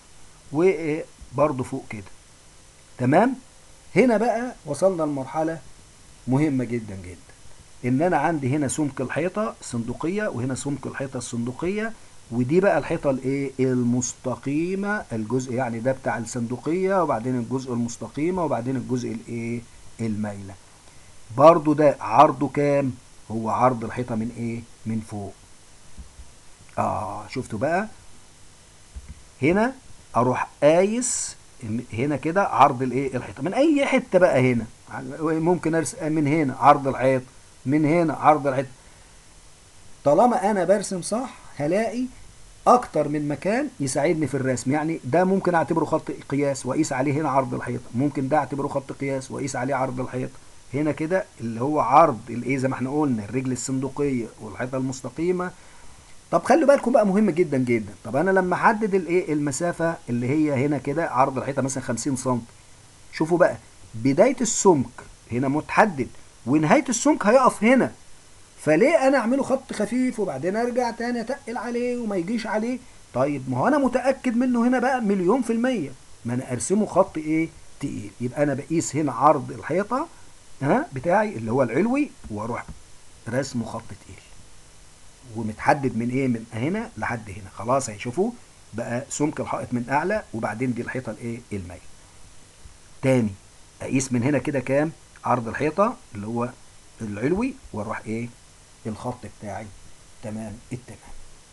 [SPEAKER 1] وبرضه فوق كده تمام هنا بقى وصلنا لمرحله مهمه جدا جدا ان انا عندي هنا سمك الحيطه الصندوقيه وهنا سمك الحيطه الصندوقيه ودي بقى الحيطه الايه المستقيمه الجزء يعني ده بتاع الصندوقيه وبعدين الجزء المستقيمه وبعدين الجزء الايه المايله برضو ده عرضه كام هو عرض الحيطه من ايه من فوق اه شفتوا بقى هنا اروح قايس هنا كده عرض الايه الحيطه من اي حته بقى هنا ممكن ارسم من هنا عرض الحيط من هنا عرض الحيط طالما انا برسم صح هلاقي اكتر من مكان يساعدني في الرسم يعني ده ممكن اعتبره خط قياس واقيس عليه هنا عرض الحيط ممكن ده اعتبره خط قياس واقيس عليه عرض الحيط هنا كده اللي هو عرض الايه زي ما احنا قلنا الرجل الصندوقيه والحيطه المستقيمه طب خلوا بالكم بقى مهم جدا جدا طب انا لما احدد الايه المسافه اللي هي هنا كده عرض الحيطه مثلا 50 سم شوفوا بقى بدايه السمك هنا متحدد ونهايه السمك هيقف هنا فليه انا اعمله خط خفيف وبعدين ارجع تاني اتقل عليه وما يجيش عليه طيب ما هو انا متاكد منه هنا بقى مليون في الميه ما انا ارسمه خط ايه تقيل يبقى انا بقيس هنا عرض الحيطه ها بتاعي اللي هو العلوي واروح رسمه خط تقيل ومتحدد من ايه من هنا لحد هنا خلاص هيشوفوا بقى سمك الحائط من اعلى وبعدين دي الحيطه الايه المايل تاني اقيس من هنا كده كام عرض الحيطه اللي هو العلوي واروح ايه الخط بتاعي تمام التمام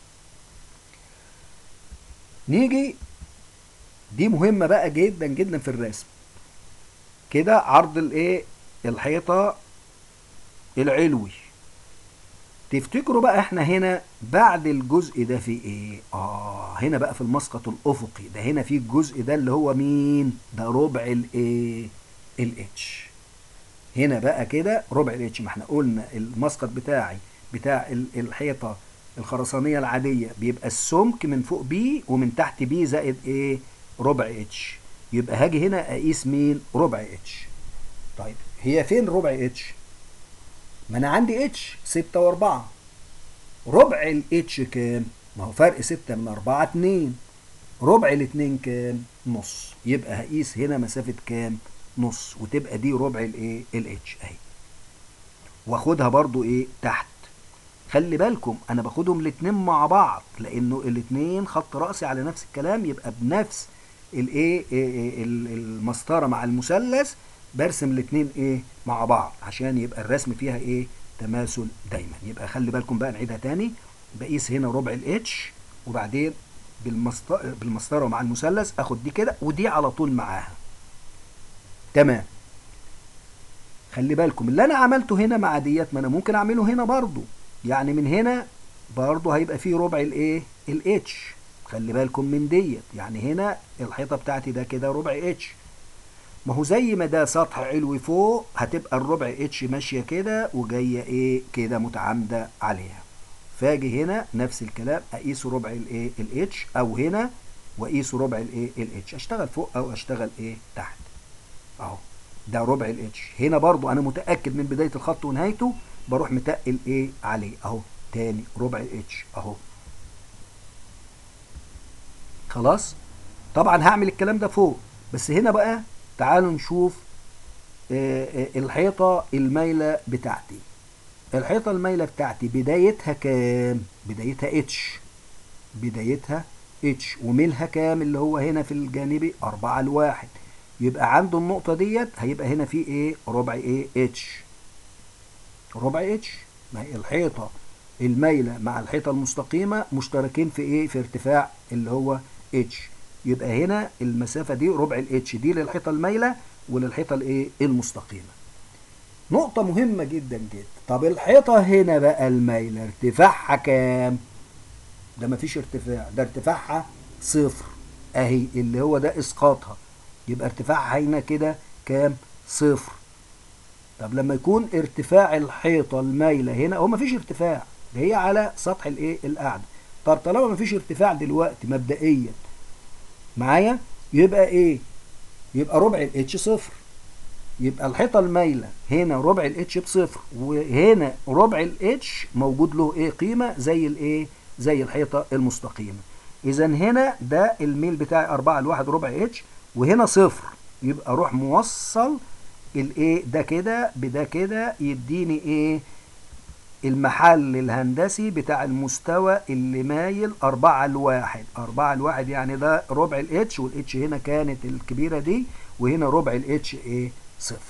[SPEAKER 1] نيجي دي مهمه بقى جدا جدا في الرسم كده عرض الايه الحيطه العلوي تفتكروا بقى احنا هنا بعد الجزء ده في ايه اه هنا بقى في المسقط الافقي ده هنا في الجزء ده اللي هو مين ده ربع الايه الاتش هنا بقى كده ربع الاتش ما احنا قلنا المسقط بتاعي بتاع الحيطه الخرسانيه العاديه بيبقى السمك من فوق بي ومن تحت بي زائد ايه ربع اتش يبقى هاجي هنا اقيس مين ربع اتش طيب هي فين ربع اتش ما انا عندي اتش ستة واربعة ربع الاتش كام ما هو فرق ستة من اربعة اتنين ربع الاتنين كام نص يبقى هقيس هنا مسافة كام نص وتبقى دي ربع الايه الاتش اهي واخدها برضو ايه تحت خلي بالكم انا باخدهم الاتنين مع بعض لانه الاتنين خط رأسي على نفس الكلام يبقى بنفس الايه المسطره مع المثلث برسم الاثنين ايه مع بعض عشان يبقى الرسم فيها ايه تماثل دايما يبقى خلي بالكم بقى نعيدها تاني بقيس هنا ربع الاتش وبعدين بالمسطره بالمسطره مع المثلث اخد دي كده ودي على طول معاها تمام خلي بالكم اللي انا عملته هنا مع ديت ما انا ممكن اعمله هنا برضو يعني من هنا برضو هيبقى فيه ربع الايه الاتش خلي بالكم من ديت يعني هنا الحيطه بتاعتي ده كده ربع اتش ما هو زي ما ده سطح علوي فوق هتبقى الربع اتش ماشيه كده وجايه ايه كده متعامده عليها فاجي هنا نفس الكلام اقيس ربع الايه الاتش او هنا واقيس ربع الايه الاتش اشتغل فوق او اشتغل ايه تحت اهو ده ربع الاتش هنا برضو انا متاكد من بدايه الخط ونهايته بروح متقل ايه عليه اهو تاني ربع الاتش اهو خلاص طبعا هعمل الكلام ده فوق بس هنا بقى تعالوا نشوف الحيطة المايلة بتاعتي الحيطة المايلة بتاعتي بدايتها كام بدايتها اتش بدايتها اتش وميلها كام اللي هو هنا في الجانبي أربعة لواحد يبقى عنده النقطة ديت هيبقى هنا في ايه ربع ايه اتش ربع اتش ما هي الحيطة المايلة مع الحيطة المستقيمة مشتركين في ايه في ارتفاع اللي هو اتش يبقى هنا المسافة دي ربع الاتش دي للحيطة المايلة وللحيطة الايه المستقيمة نقطة مهمة جدا جدا طب الحيطة هنا بقى المايلة ارتفاعها كام ده مفيش ارتفاع ده ارتفاعها صفر اهي اللي هو ده اسقاطها يبقى ارتفاعها هنا كده كام صفر طب لما يكون ارتفاع الحيطة المايلة هنا هو مفيش ارتفاع ده هي على سطح الايه القاعدة طب طالما مفيش ارتفاع دلوقتي مبدئيا معايا يبقى ايه يبقى ربع الاتش صفر يبقى الحيطة المايلة هنا ربع الاتش بصفر وهنا ربع الاتش موجود له ايه قيمة زي الايه زي الحيطة المستقيمة اذا هنا ده الميل بتاعي 4 لواحد ربع اتش وهنا صفر يبقى اروح موصل الايه ده كده بده كده يديني ايه المحل الهندسي بتاع المستوى اللي مايل أربعة لواحد أربعة لواحد يعني ده ربع الاتش والاتش هنا كانت الكبيرة دي وهنا ربع الاتش ايه صفر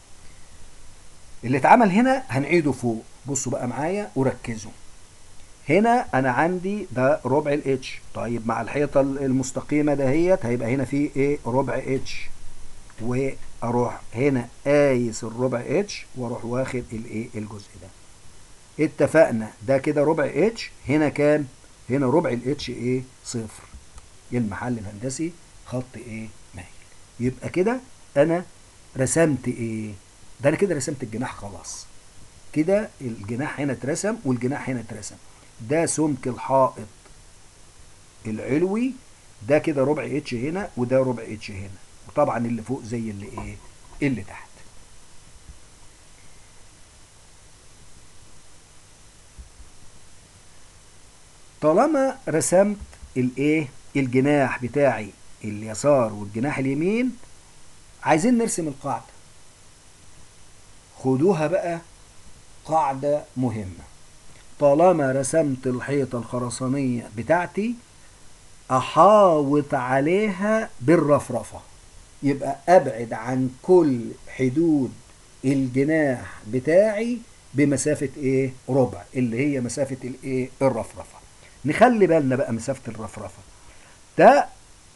[SPEAKER 1] اللي اتعمل هنا هنعيده فوق بصوا بقى معايا وركزوا هنا انا عندي ده ربع الاتش طيب مع الحيطة المستقيمة دهيت هيبقى هنا في ايه ربع اتش واروح هنا قايس الربع اتش واروح واخد الايه الجزء ده اتفقنا ده كده ربع اتش هنا كام هنا ربع الاتش ايه صفر المحل الهندسي خط ايه مايل يبقى كده انا رسمت ايه ده انا كده رسمت الجناح خلاص كده الجناح هنا اترسم والجناح هنا اترسم ده سمك الحائط العلوي ده كده ربع اتش هنا وده ربع اتش هنا وطبعا اللي فوق زي اللي ايه اللي تحت طالما رسمت الايه الجناح بتاعي اليسار والجناح اليمين عايزين نرسم القاعدة خدوها بقى قاعدة مهمة طالما رسمت الحيطة الخرسانية بتاعتي أحاوط عليها بالرفرفة يبقى ابعد عن كل حدود الجناح بتاعي بمسافة ايه ربع اللي هي مسافة الايه الرفرفة نخلي بالنا بقى مسافة الرفرفة ده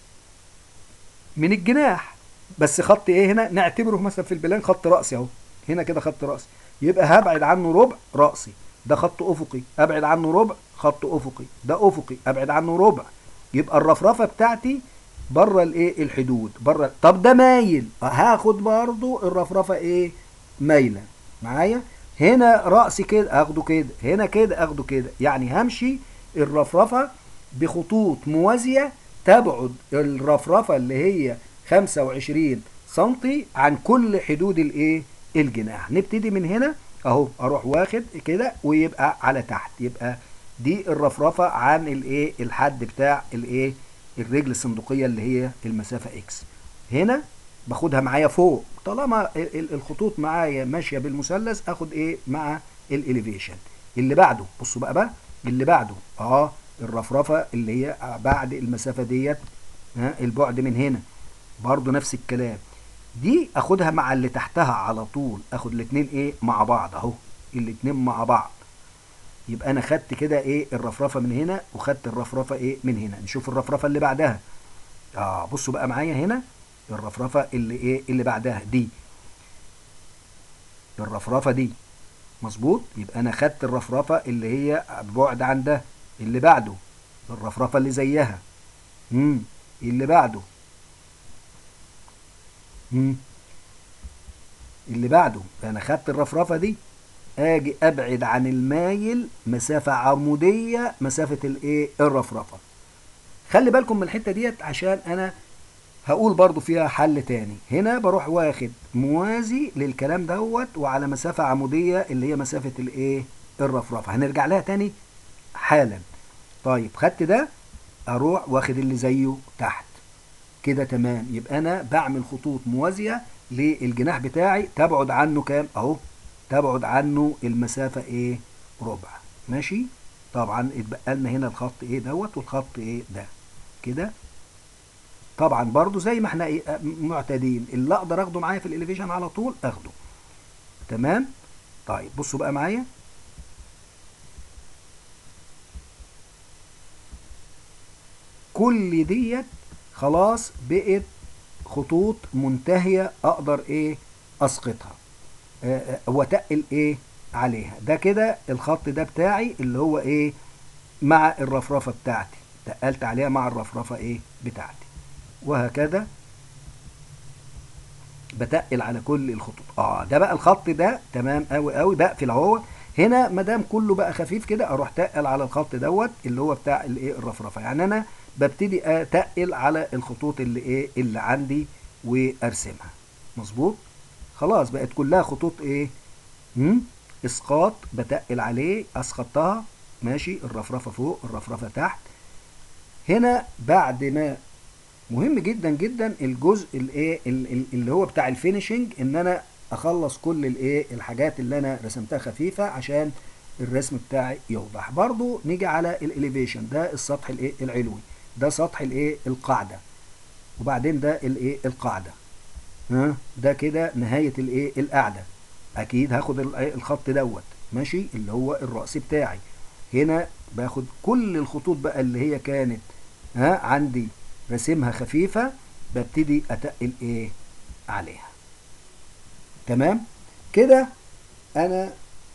[SPEAKER 1] من الجناح بس خط ايه هنا نعتبره مثلا في البلان خط رأسي اهو هنا كده خط رأسي يبقى هبعد عنه ربع رأسي ده خط افقي ابعد عنه ربع خط افقي ده افقي ابعد عنه ربع يبقى الرفرفة بتاعتي بره الايه الحدود بره طب ده مايل هاخد برضو الرفرفة ايه مايلة معايا هنا رأسي كده اخده كده هنا كده اخده كده يعني همشي الرفرفة بخطوط موازية تبعد الرفرفة اللي هي 25 سنتي عن كل حدود الايه الجناح نبتدي من هنا اهو اروح واخد كده ويبقى على تحت يبقى دي الرفرفة عن الايه الحد بتاع الايه الرجل الصندوقية اللي هي المسافة اكس هنا باخدها معايا فوق طالما الخطوط معايا ماشية بالمثلث اخد ايه مع الاليفيشن اللي بعده بصوا بقى بقى اللي بعده اه الرفرفة اللي هي بعد المسافة ديت ها البعد من هنا برضو نفس الكلام دي اخدها مع اللي تحتها على طول اخد الاتنين ايه مع بعض اهو الاتنين مع بعض يبقى انا خدت كده ايه الرفرفه من هنا وخدت الرفرفه ايه من هنا نشوف الرفرفه اللي بعدها اه بصوا بقى معايا هنا الرفرفه اللي ايه اللي بعدها دي الرفرفه دي مظبوط يبقى انا خدت الرفرفه اللي هي بعد عن ده اللي بعده الرفرفه اللي زيها امم اللي بعده امم اللي بعده انا خدت الرفرفه دي اجي ابعد عن المايل مسافة عمودية مسافة الايه الرفرفة خلي بالكم من الحتة ديت عشان انا هقول برضو فيها حل تاني هنا بروح واخد موازي للكلام دوت وعلى مسافة عمودية اللي هي مسافة الايه الرفرفة هنرجع لها تاني حالا طيب خدت ده اروح واخد اللي زيه تحت كده تمام يبقى انا بعمل خطوط موازية للجناح بتاعي تبعد عنه كام اهو تبعد عنه المسافة ايه ربع ماشي طبعا اتبقى لنا هنا الخط ايه دوت والخط ايه ده كده طبعا برضو زي ما احنا ايه معتادين اللي اقدر اخده معايا في الاليفيشن على طول اخده تمام طيب بصوا بقى معايا كل ديت خلاص بقت خطوط منتهية اقدر ايه اسقطها وتقل ايه عليها ده كده الخط ده بتاعي اللي هو ايه مع الرفرفة بتاعتي تقلت عليها مع الرفرفة ايه بتاعتي وهكذا بتقل على كل الخطوط اه ده بقى الخط ده تمام قوي قوي بقفل اهو هنا ما دام كله بقى خفيف كده اروح تقل على الخط دوت اللي هو بتاع الايه الرفرفه يعني انا ببتدي اتقل على الخطوط اللي ايه اللي عندي وارسمها مظبوط خلاص بقت كلها خطوط ايه مم؟ اسقاط بتقل عليه اسقطتها ماشي الرفرفه فوق الرفرفه تحت هنا بعد ما مهم جدا جدا الجزء الايه اللي هو بتاع الفينيشنج ان انا اخلص كل الايه الحاجات اللي انا رسمتها خفيفه عشان الرسم بتاعي يوضح برضو نيجي على الاليفيشن ده السطح الايه العلوي ده سطح الايه القاعده وبعدين ده الايه القاعده ها ده كده نهايه الايه القاعده اكيد هاخد الخط دوت ماشي اللي هو الراس بتاعي هنا باخد كل الخطوط بقى اللي هي كانت ها عندي رسمها خفيفه ببتدي اتقل ايه عليها تمام كده انا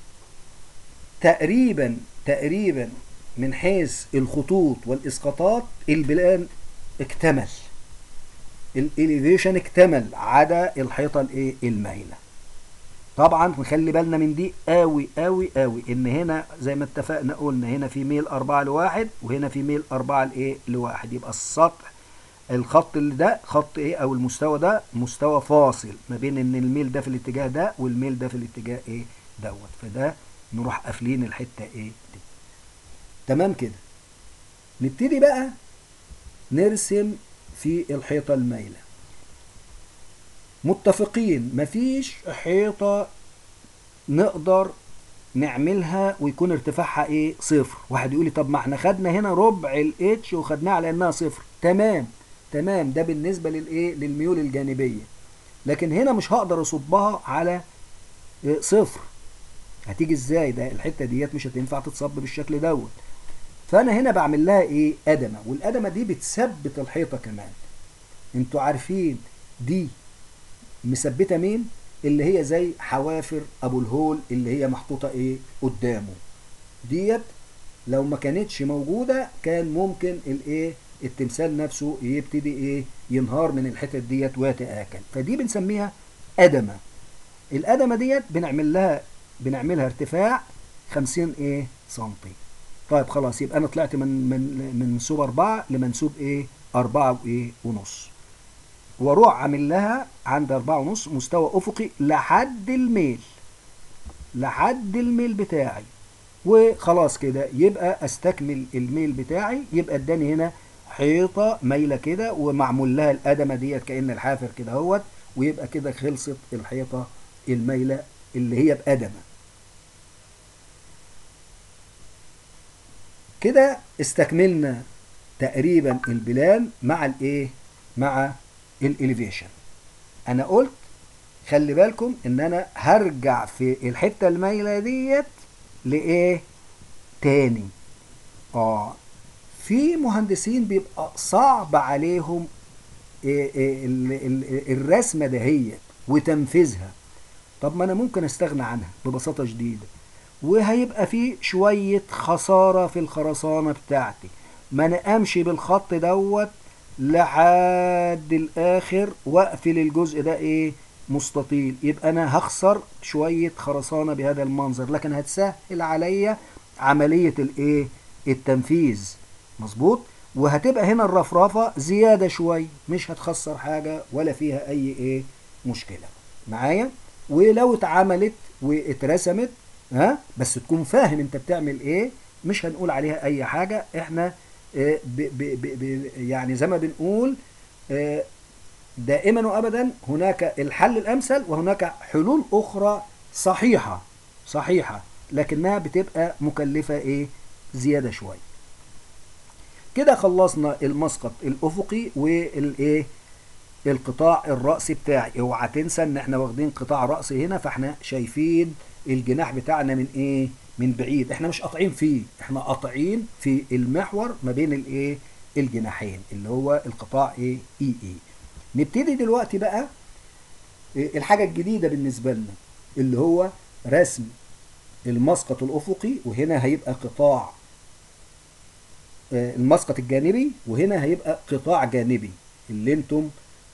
[SPEAKER 1] تقريبا تقريبا من حيث الخطوط والاسقاطات البلان اكتمل الاليفيشن اكتمل عدا الحيطه الايه المايله طبعا نخلي بالنا من دي قوي قوي قوي ان هنا زي ما اتفقنا قلنا هنا في ميل 4 لواحد وهنا في ميل 4 لايه لواحد يبقى السطح الخط اللي ده خط ايه او المستوى ده مستوى فاصل ما بين ان الميل ده في الاتجاه ده والميل ده في الاتجاه ايه دوت فده نروح قافلين الحته ايه دي تمام كده نبتدي بقى نرسم في الحيطه المايله متفقين مفيش حيطه نقدر نعملها ويكون ارتفاعها ايه صفر واحد يقول لي طب ما احنا خدنا هنا ربع الاتش وخدناها على انها صفر تمام تمام ده بالنسبة للايه للميول الجانبية لكن هنا مش هقدر اصبها على إيه، صفر هتيجي ازاي ده الحتة ديت مش هتنفع تتصب بالشكل دوت فانا هنا بعمل لها ايه ادمة والادمة دي بتثبت الحيطة كمان انتوا عارفين دي مثبتة مين اللي هي زي حوافر ابو الهول اللي هي محطوطة ايه قدامه ديت لو ما كانتش موجودة كان ممكن الايه التمثال نفسه يبتدي ايه ينهار من الحتت ديت ويتآكل فدي بنسميها أدمة الأدمة ديت بنعمل لها بنعملها ارتفاع 50 ايه سنتي طيب خلاص يبقى انا طلعت من من من منسوب 4 لمنسوب ايه 4 وايه ونص واروح عامل لها عند 4 ونص مستوى افقي لحد الميل لحد الميل بتاعي وخلاص كده يبقى استكمل الميل بتاعي يبقى اداني هنا حيطه مايله كده ومعمول لها الادمه ديت كان الحافر كده اهوت ويبقى كده خلصت الحيطه المايله اللي هي بادمه كده استكملنا تقريبا البلان مع الايه مع الاليفيشن انا قلت خلي بالكم ان انا هرجع في الحته المايله ديت لايه تاني اه في مهندسين بيبقى صعب عليهم إيه إيه ال- ال- الرسمه دهيت وتنفيذها طب ما انا ممكن استغنى عنها ببساطه شديده وهيبقى في شويه خساره في الخرسانه بتاعتي ما انا امشي بالخط دوت لحد الاخر واقفل الجزء ده ايه مستطيل يبقى انا هخسر شويه خرسانه بهذا المنظر لكن هتسهل عليا عمليه الايه التنفيذ مظبوط وهتبقى هنا الرفرفه زياده شويه مش هتخسر حاجه ولا فيها اي ايه مشكله معايا ولو اتعملت واترسمت ها بس تكون فاهم انت بتعمل ايه مش هنقول عليها اي حاجه احنا آه، ب ب ب ب يعني زي ما بنقول آه، دائما وابدا هناك الحل الامثل وهناك حلول اخرى صحيحه صحيحه لكنها بتبقى مكلفه ايه زياده شويه كده خلصنا المسقط الافقي والايه القطاع الرأسي بتاعي اوعى تنسى ان احنا واخدين قطاع رأسي هنا فاحنا شايفين الجناح بتاعنا من ايه من بعيد احنا مش قاطعين فيه احنا قاطعين في المحور ما بين الايه الجناحين اللي هو القطاع ايه اي اي نبتدي دلوقتي بقى إيه الحاجة الجديدة بالنسبة لنا اللي هو رسم المسقط الأفقي وهنا هيبقى قطاع آه، المسقط الجانبي وهنا هيبقى قطاع جانبي اللي انتم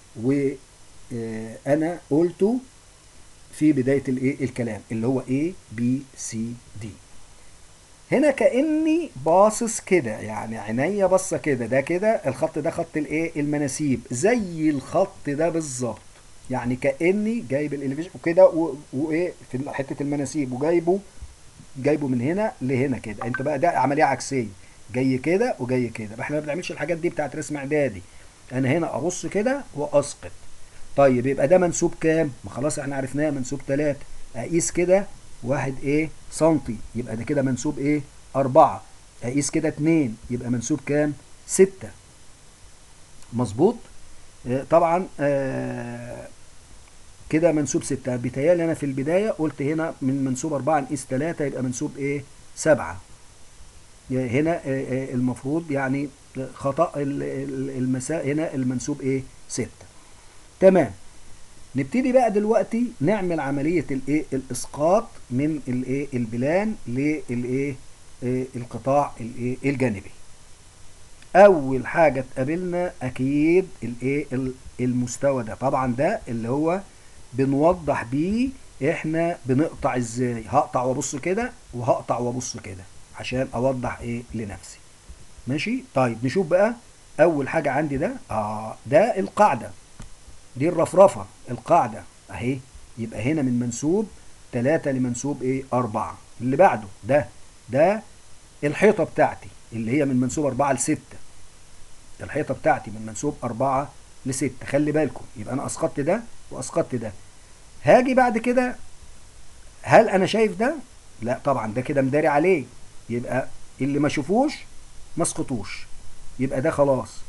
[SPEAKER 1] وانا قلته في بداية الايه الكلام اللي هو A B C D هنا كأني باصص كده يعني عينيا باصة كده ده كده الخط ده خط الايه المناسيب زي الخط ده بالظبط يعني كأني جايب الاليفيشن وكده و- وايه في حتة المناسيب وجايبه جايبه من هنا لهنا كده انت بقى ده عملية عكسية جاي كده وجاي كده احنا ما بنعملش الحاجات دي بتاعت رسم اعدادي انا هنا ابص كده واسقط طيب يبقى ده منسوب كام ما خلاص احنا عرفناه منسوب 3 اقيس كده واحد ايه سنتي يبقى ده كده منسوب ايه أربعة اقيس كده اتنين يبقى منسوب كام ستة مظبوط آه، طبعا آه، كده منسوب ستة بيتهيألي أنا في البداية قلت هنا من منسوب أربعة نقيس تلاتة يبقى منسوب إيه سبعة يعني هنا آه، آه، المفروض يعني خطأ ال- ال- المساء هنا المنسوب إيه ستة تمام نبتدي بقى دلوقتي نعمل عملية الايه الاسقاط من الايه البلان للايه آه، القطاع الايه الجانبي اول حاجة تقابلنا اكيد الايه ال- المستوى ده طبعا ده اللي هو بنوضح بيه احنا بنقطع ازاي هقطع وابص كده وهقطع وابص كده عشان اوضح ايه لنفسي ماشي طيب نشوف بقى اول حاجة عندي ده اه ده القاعدة دي الرفرفة القاعدة اهي يبقى هنا من منسوب 3 لمنسوب ايه 4 اللي بعده ده ده الحيطة بتاعتي اللي هي من منسوب 4 ل 6 الحيطة بتاعتي من منسوب 4 ل 6 خلي بالكم يبقى انا اسقطت ده واسقطت ده هاجي بعد كده هل انا شايف ده لا طبعا ده كده مداري عليه يبقى اللي ما شافوش ما اسقطوش يبقى ده خلاص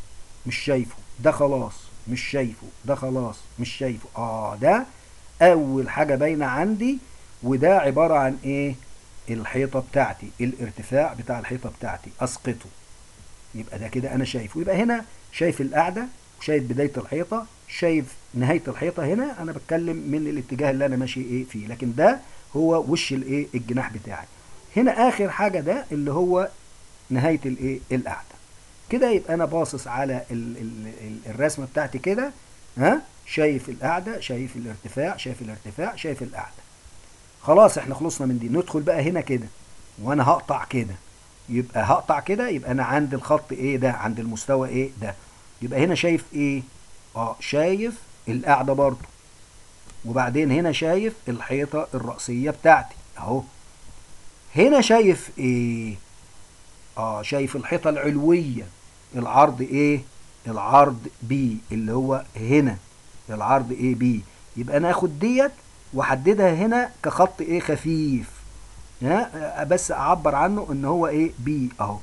[SPEAKER 1] مش شايفه ده خلاص مش شايفه ده خلاص مش شايفه اه ده اول حاجة باينة عندي وده عبارة عن ايه الحيطة بتاعتي الارتفاع بتاع الحيطة بتاعتي اسقطه يبقى ده كده انا شايفه يبقى هنا شايف القاعدة وشايف بداية الحيطة شايف نهاية الحيطة هنا انا بتكلم من الاتجاه اللي انا ماشي ايه فيه لكن ده هو وش الايه الجناح بتاعي هنا اخر حاجة ده اللي هو نهاية الايه القاعدة كده يبقى انا باصص على ال ال ال الرسمة بتاعتي كده ها شايف القاعدة شايف الارتفاع شايف الارتفاع شايف القاعدة خلاص احنا خلصنا من دي ندخل بقى هنا كده وانا هقطع كده يبقى هقطع كده يبقى انا عند الخط ايه ده عند المستوى ايه ده يبقى هنا شايف ايه اه شايف القاعدة برضو وبعدين هنا شايف الحيطة الرأسية بتاعتي اهو هنا شايف ايه اه شايف الحيطة العلوية العرض ايه العرض بي اللي هو هنا العرض ايه بي يبقى انا اخد ديت واحددها هنا كخط ايه خفيف ها بس اعبر عنه ان هو ايه بي اهو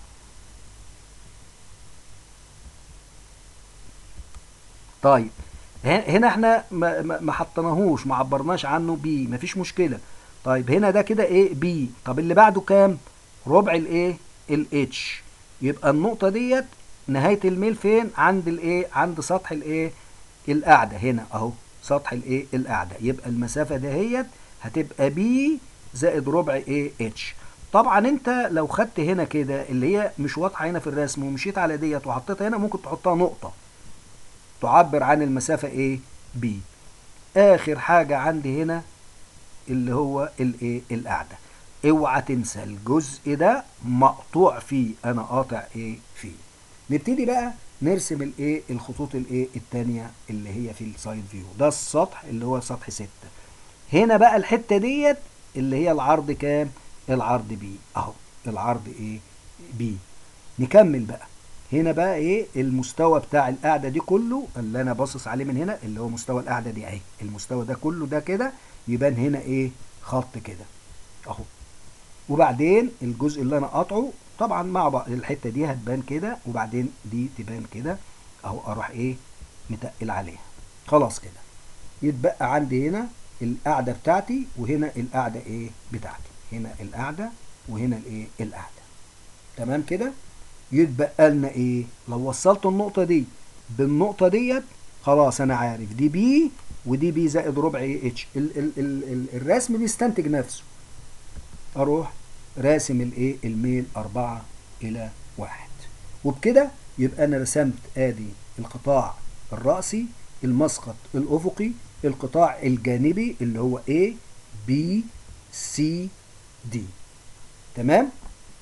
[SPEAKER 1] طيب هنا احنا ما, ما حطيناهوش ما عبرناش عنه بي مفيش مشكله طيب هنا ده كده ايه بي طب اللي بعده كام ربع الايه الاتش يبقى النقطه ديت نهايه الميل فين عند الايه عند سطح الايه القاعده هنا اهو سطح الايه القاعده يبقى المسافه دهيت هتبقى بي زائد ربع ايه اتش طبعا انت لو خدت هنا كده اللي هي مش واضحه هنا في الرسم ومشيت على ديت وحطيتها هنا ممكن تحطها نقطه تعبر عن المسافه ايه بي اخر حاجه عندي هنا اللي هو الايه القاعده اوعى تنسى الجزء ده مقطوع فيه انا قاطع ايه فيه نبتدي بقى نرسم الايه الخطوط الايه التانية اللي هي في السايد فيو ده السطح اللي هو سطح ستة هنا بقى الحتة ديت اللي هي العرض كام العرض بي اهو العرض ايه بي نكمل بقى هنا بقى ايه المستوى بتاع القاعدة دي كله اللي انا باصص عليه من هنا اللي هو مستوى القاعدة دي اهي المستوى ده كله ده كده يبان هنا ايه خط كده اهو وبعدين الجزء اللي انا قاطعه طبعا مع بعض الحته دي هتبان كده وبعدين دي تبان كده اهو اروح ايه متقل عليها خلاص كده يتبقى عندي هنا القاعده بتاعتي وهنا القاعده ايه بتاعتي هنا القاعده وهنا الايه القاعده تمام كده يتبقى لنا ايه لو وصلت النقطه دي بالنقطه ديت خلاص انا عارف دي بي ودي بي زائد ربع ايه اتش ال ال ال ال الرسم بيستنتج نفسه اروح راسم الايه الميل 4 الى 1 وبكده يبقى انا رسمت ادي القطاع الرأسي المسقط الافقي القطاع الجانبي اللي هو A B C D تمام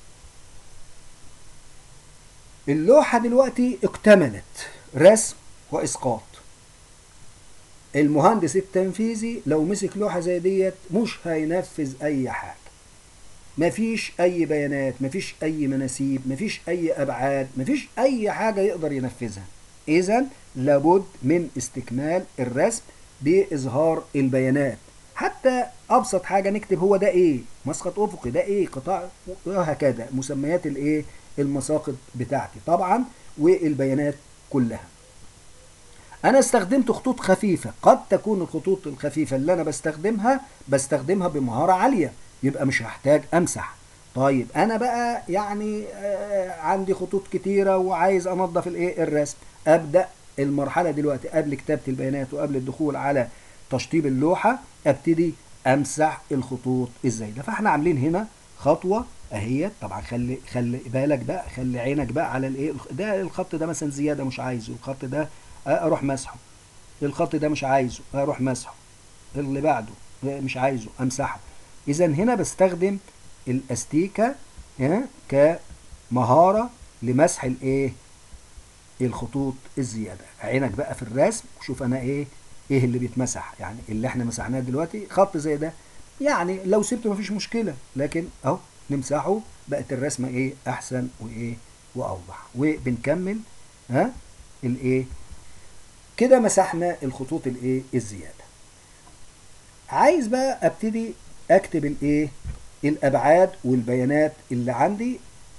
[SPEAKER 1] اللوحة دلوقتي اكتملت رسم واسقاط المهندس التنفيذي لو مسك لوحة زي ديت مش هينفذ اي حاجة مفيش اي بيانات مفيش اي مناسيب مفيش اي ابعاد مفيش اي حاجة يقدر ينفذها اذا لابد من استكمال الرسم باظهار البيانات حتى ابسط حاجة نكتب هو ده ايه مسقط افقي ده ايه قطاع وهكذا مسميات الايه المساقط بتاعتي طبعا والبيانات كلها انا استخدمت خطوط خفيفة قد تكون الخطوط الخفيفة اللي انا بستخدمها بستخدمها بمهارة عالية يبقى مش هحتاج امسح طيب انا بقى يعني آه عندي خطوط كتيره وعايز انظف الايه الرسم ابدا المرحله دلوقتي قبل كتابه البيانات وقبل الدخول على تشطيب اللوحه ابتدي امسح الخطوط ازاي ده فاحنا عاملين هنا خطوه اهي طبعا خلي خلي بالك بقى خلي عينك بقى على الايه ده الخط ده مثلا زياده مش عايزه الخط ده اروح مسحه الخط ده مش عايزه اروح مسحه اللي بعده مش عايزه امسحه اذا هنا بستخدم الاستيكه كمهاره لمسح الايه الخطوط الزياده عينك بقى في الرسم وشوف انا ايه ايه اللي بيتمسح يعني اللي احنا مسحناه دلوقتي خط زي ده يعني لو سبته مفيش مشكله لكن اهو نمسحه بقت الرسمه ايه احسن وايه واوضح وبنكمل ها الايه كده مسحنا الخطوط الايه الزياده عايز بقى ابتدي اكتب الايه الابعاد والبيانات اللي عندي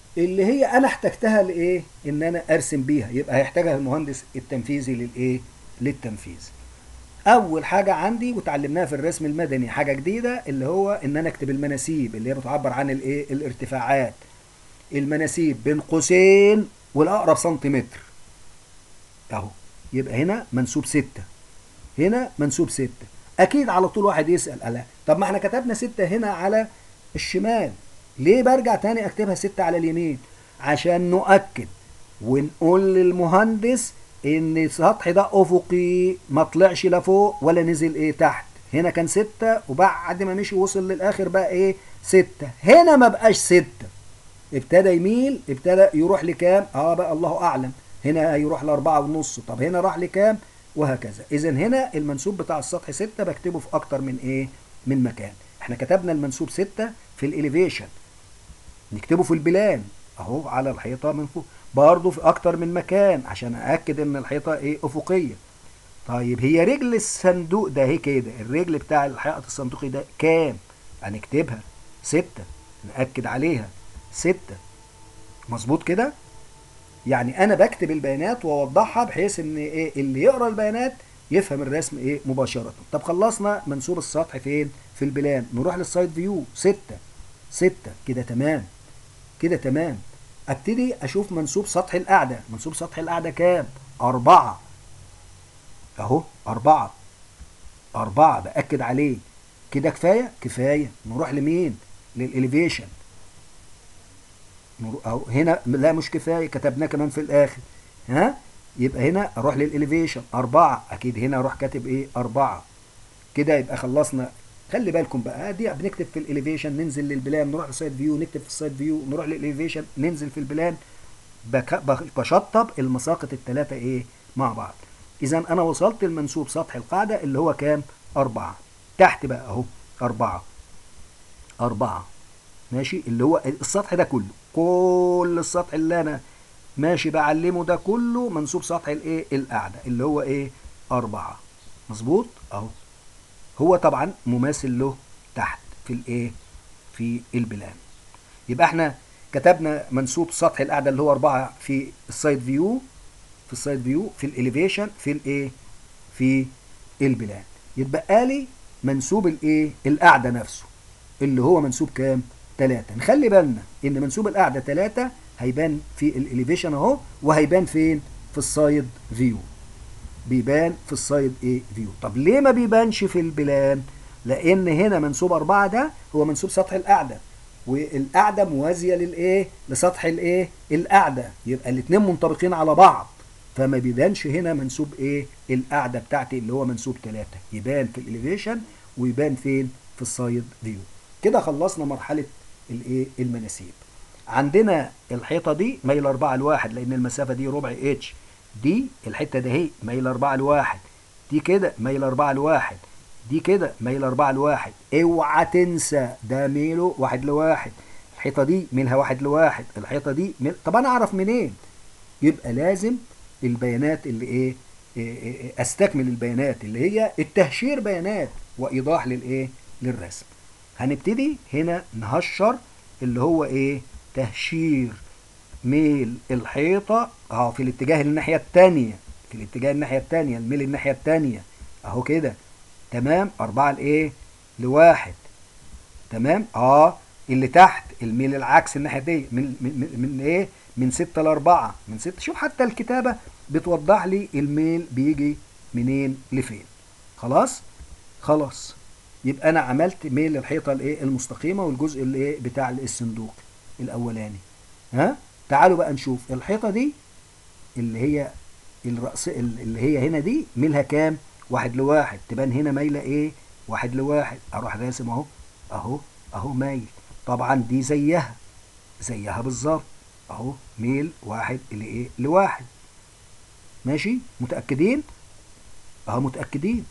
[SPEAKER 1] اللي هي انا احتجتها لايه ان انا ارسم بيها يبقى هيحتاجها المهندس التنفيذي للايه للتنفيذ اول حاجه عندي وتعلمناها في الرسم المدني حاجه جديده اللي هو ان انا اكتب المناسيب اللي هي بتعبر عن الايه الارتفاعات المناسيب بين قوسين والاقرب سنتيمتر اهو يبقى هنا منسوب ستة هنا منسوب ستة اكيد على طول واحد يسال ألا طب ما احنا كتبنا ستة هنا على الشمال ليه برجع تاني اكتبها ستة على اليمين عشان نؤكد ونقول للمهندس ان السطح ده افقي ما طلعش لا فوق ولا نزل ايه تحت هنا كان ستة وبعد ما مشي وصل للاخر بقى ايه ستة هنا ما بقاش ستة ابتدى يميل ابتدى يروح لكام اه بقى الله اعلم هنا هيروح لأربعة ونص طب هنا راح لكام وهكذا اذا هنا المنسوب بتاع السطح ستة بكتبه في اكتر من ايه من مكان احنا كتبنا المنسوب ستة في الاليفيشن نكتبه في البلان اهو على الحيطة من فوق برضه في اكتر من مكان عشان ااكد ان الحيطة ايه افقية طيب هي رجل الصندوق ده اهي كده الرجل بتاع الحائط الصندوقي ده كام هنكتبها ستة نأكد عليها ستة مظبوط كده يعني انا بكتب البيانات واوضحها بحيث ان ايه اللي يقرا البيانات يفهم الرسم ايه مباشرة طب خلصنا منسوب السطح فين في البلان نروح للسايد فيو ستة ستة كده تمام كده تمام ابتدي اشوف منسوب سطح القاعدة منسوب سطح القاعدة كام اربعة اهو اربعة اربعة باكد عليه كده كفاية كفاية نروح لمين للإليفيشن اهو هنا لا مش كفايه كتبناه كمان في الاخر ها يبقى هنا اروح للاليفيشن أربعة اكيد هنا اروح كاتب ايه أربعة كده يبقى خلصنا خلي بالكم بقى دي بنكتب في الاليفيشن ننزل للبلان نروح للسايد فيو نكتب في السايد فيو نروح للاليفيشن ننزل في البلان بشطب المساقط الثلاثه ايه مع بعض اذا انا وصلت المنسوب سطح القاعده اللي هو كام أربعة تحت بقى اهو أربعة أربعة ماشي اللي هو السطح ده كله كل السطح اللي انا ماشي بعلمه ده كله منسوب سطح الايه القاعده اللي هو ايه أربعة مظبوط اهو هو طبعا مماثل له تحت في الايه في البلان يبقى احنا كتبنا منسوب سطح القاعده اللي هو أربعة في السايد فيو في السايد فيو في الاليفيشن في الايه في البلان يتبقى لي منسوب الايه القاعده نفسه اللي هو منسوب كام 3 نخلي بالنا ان منسوب القاعده 3 هيبان في الاليفيشن اهو وهيبان فين في السايد فيو بيبان في السايد ايه فيو طب ليه ما بيبانش في البلان لان هنا منسوب 4 ده هو منسوب سطح القاعده والقاعده موازيه للايه لسطح الايه القاعده يبقى الاثنين منطبقين على بعض فما بيبانش هنا منسوب ايه القاعده بتاعتي اللي هو منسوب 3 يبان في الاليفيشن ويبان فين في السايد فيو كده خلصنا مرحله الايه المناسيب عندنا الحيطه دي ميل 4 لواحد لان المسافه دي ربع اتش دي الحته ده اهي ميل 4 لواحد دي كده ميل 4 لواحد دي كده ميل 4 لواحد اوعى تنسى ده ميله واحد لواحد الحيطه دي ميلها واحد لواحد الحيطه دي ميل... طب انا اعرف منين يبقى لازم البيانات اللي ايه, إيه, إيه استكمل البيانات اللي هي التهشير بيانات وايضاح للايه للرسم هنبتدي هنا نهشر اللي هو ايه تهشير ميل الحيطة اهو في الاتجاه الناحية التانية في الاتجاه الناحية التانية الميل الناحية التانية اهو كده تمام أربعة لإيه لواحد تمام اه اللي تحت الميل العكس الناحية دي من, من, من ايه من ستة لأربعة من ستة شوف حتى الكتابة بتوضح لي الميل بيجي منين لفين خلاص خلاص يبقى انا عملت ميل الحيطه الايه المستقيمه والجزء اللي ايه بتاع الصندوق الاولاني ها تعالوا بقى نشوف الحيطه دي اللي هي الرأس اللي هي هنا دي ميلها كام واحد لواحد تبان هنا مايله ايه واحد لواحد اروح راسم اهو اهو اهو مايل طبعا دي زيها زيها بالظبط اهو ميل واحد لايه لواحد ماشي متاكدين اهو متاكدين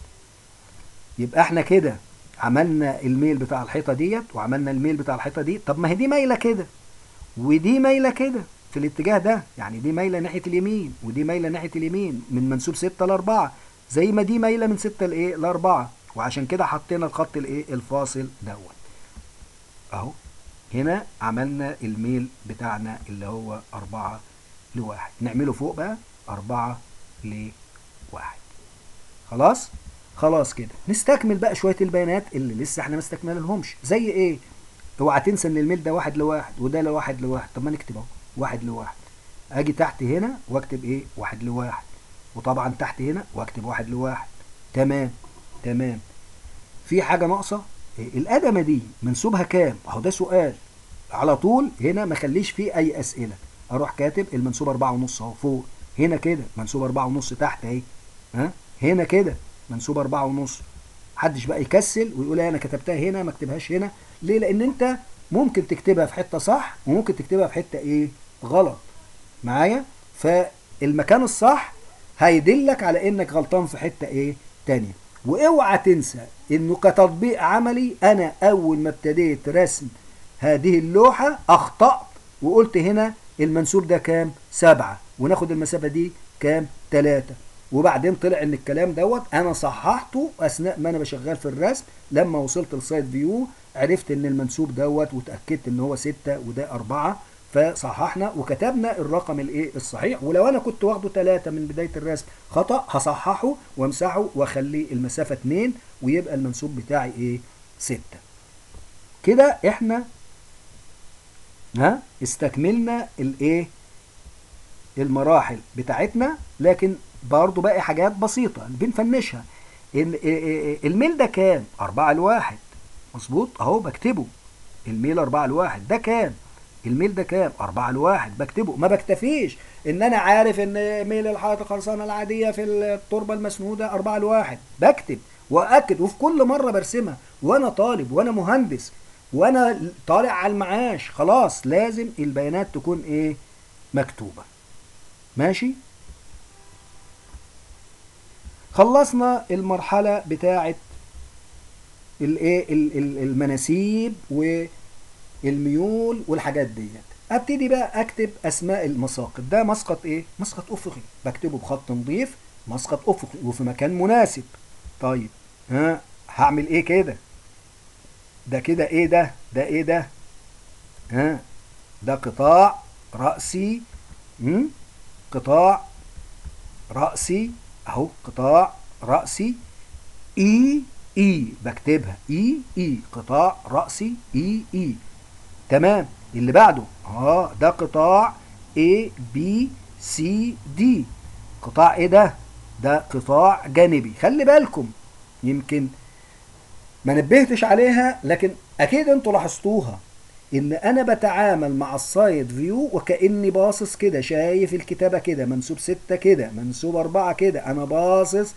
[SPEAKER 1] يبقى احنا كده عملنا الميل بتاع الحيطه ديت وعملنا الميل بتاع الحيطه دي طب ما هي دي مايله كده ودي مايله كده في الاتجاه ده يعني دي مايله ناحيه اليمين ودي مايله ناحيه اليمين من منسوب 6 ل 4 زي ما دي مايله من 6 لايه ل 4 وعشان كده حطينا الخط الايه الفاصل دوت اهو هنا عملنا الميل بتاعنا اللي هو أربعة لواحد نعمله فوق بقى أربعة لواحد خلاص خلاص كده نستكمل بقى شوية البيانات اللي لسه احنا ما استكملناهمش زي ايه اوعى تنسى ان الميل ده واحد لواحد وده لواحد لواحد طب ما نكتب اهو واحد لواحد اجي تحت هنا واكتب ايه واحد لواحد وطبعا تحت هنا واكتب واحد لواحد تمام تمام في حاجة ناقصة إيه؟ القدمة دي منسوبها كام اهو ده سؤال على طول هنا ما خليش فيه اي اسئلة اروح كاتب المنسوب أربعة ونص اهو فوق هنا كده منسوب أربعة ونص تحت اهي ها هنا كده منسوب أربعة ونص محدش بقى يكسل ويقول انا كتبتها هنا ما اكتبهاش هنا ليه لان انت ممكن تكتبها في حتة صح وممكن تكتبها في حتة ايه غلط معايا فالمكان الصح هيدلك على انك غلطان في حتة ايه تانية واوعى تنسى انه كتطبيق عملي انا اول ما ابتديت رسم هذه اللوحة اخطأت وقلت هنا المنسوب ده كام سبعة وناخد المسافة دي كام تلاتة وبعدين طلع ان الكلام دوت انا صححته اثناء ما انا بشغال في الرسم لما وصلت للسايد فيو عرفت ان المنسوب دوت وتاكدت ان هو ستة وده أربعة فصححنا وكتبنا الرقم الايه الصحيح ولو انا كنت واخده ثلاثة من بداية الرسم خطأ هصححه وامسحه واخلي المسافة اتنين ويبقى المنسوب بتاعي ايه ستة كده احنا ها استكملنا الايه المراحل بتاعتنا لكن برضو باقي حاجات بسيطة بنفنشها الميل ده كام؟ أربعة لواحد مظبوط أهو بكتبه الميل أربعة لواحد ده كام؟ الميل ده كام؟ أربعة لواحد بكتبه ما بكتفيش إن أنا عارف إن ميل الحائط الخرسانة العادية في التربة المسنودة أربعة لواحد بكتب وأكد وفي كل مرة برسمها وأنا طالب وأنا مهندس وأنا طالع على المعاش خلاص لازم البيانات تكون إيه؟ مكتوبة ماشي؟ خلصنا المرحلة بتاعة الايه المناسيب والميول والحاجات ديت ابتدي بقى اكتب اسماء المساقط ده مسقط ايه مسقط افقي بكتبه بخط نظيف مسقط افقي وفي مكان مناسب طيب ها هعمل ايه كده ده كده ايه ده ده ايه ده ها ده قطاع رأسي هم؟ قطاع رأسي اهو قطاع رأسي اي اي بكتبها اي اي قطاع رأسي اي اي تمام اللي بعده اه ده قطاع A B C D قطاع ايه ده ده قطاع جانبي خلي بالكم يمكن ما نبهتش عليها لكن اكيد انتوا لاحظتوها ان انا بتعامل مع السايد فيو وكاني باصص كده شايف الكتابه كده منسوب ستة كده منسوب أربعة كده انا باصص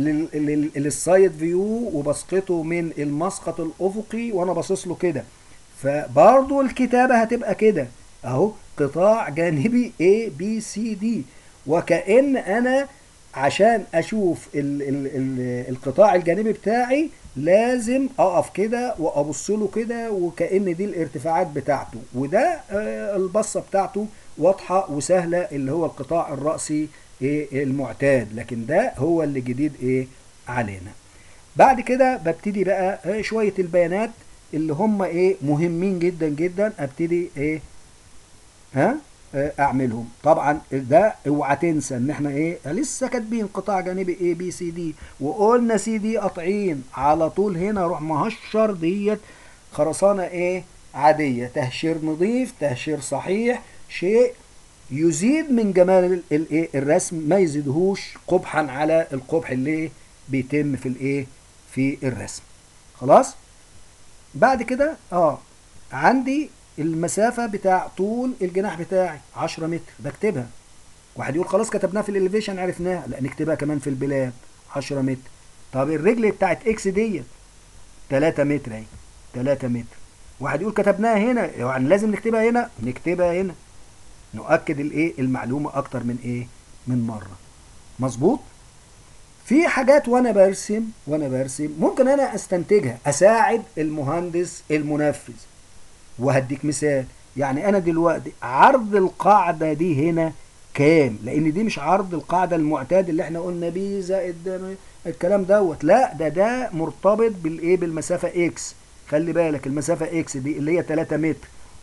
[SPEAKER 1] للسايد فيو وبسقطه من المسقط الافقي وانا باصص له كده فبرضه الكتابه هتبقى كده اهو قطاع جانبي A B C D وكأن انا عشان اشوف ال ال ال القطاع الجانبي بتاعي لازم اقف كده وابص له كده وكأن دي الارتفاعات بتاعته وده آه البصه بتاعته واضحه وسهله اللي هو القطاع الرأسي إيه المعتاد لكن ده هو اللي جديد ايه علينا بعد كده ببتدي بقى آه شويه البيانات اللي هم ايه مهمين جدا جدا ابتدي ايه ها اعملهم طبعا ده اوعى تنسى ان احنا ايه لسه كاتبين قطاع جانبي اي بي سي دي وقلنا سي دي قاطعين على طول هنا اروح مهشر ديت خرسانه ايه عاديه تهشير نظيف تهشير صحيح شيء يزيد من جمال الايه الرسم ما يزيدهوش قبحا على القبح اللي بيتم في الايه في الرسم خلاص بعد كده اه عندي المسافة بتاع طول الجناح بتاعي 10 متر بكتبها واحد يقول خلاص كتبناها في الاليفيشن عرفناها لا نكتبها كمان في البلان 10 متر طب الرجل بتاعت اكس ديت 3 متر اهي 3 متر واحد يقول كتبناها هنا يعني لازم نكتبها هنا نكتبها هنا نؤكد الايه المعلومة اكتر من ايه من مرة مظبوط في حاجات وانا برسم وانا برسم ممكن انا استنتجها اساعد المهندس المنفذ وهديك مثال يعني انا دلوقتي عرض القاعدة دي هنا كام لان دي مش عرض القاعدة المعتاد اللي احنا قلنا بيه زائد الكلام دوت لا ده ده مرتبط بالايه بالمسافة اكس خلي بالك المسافة اكس دي اللي هي 3 متر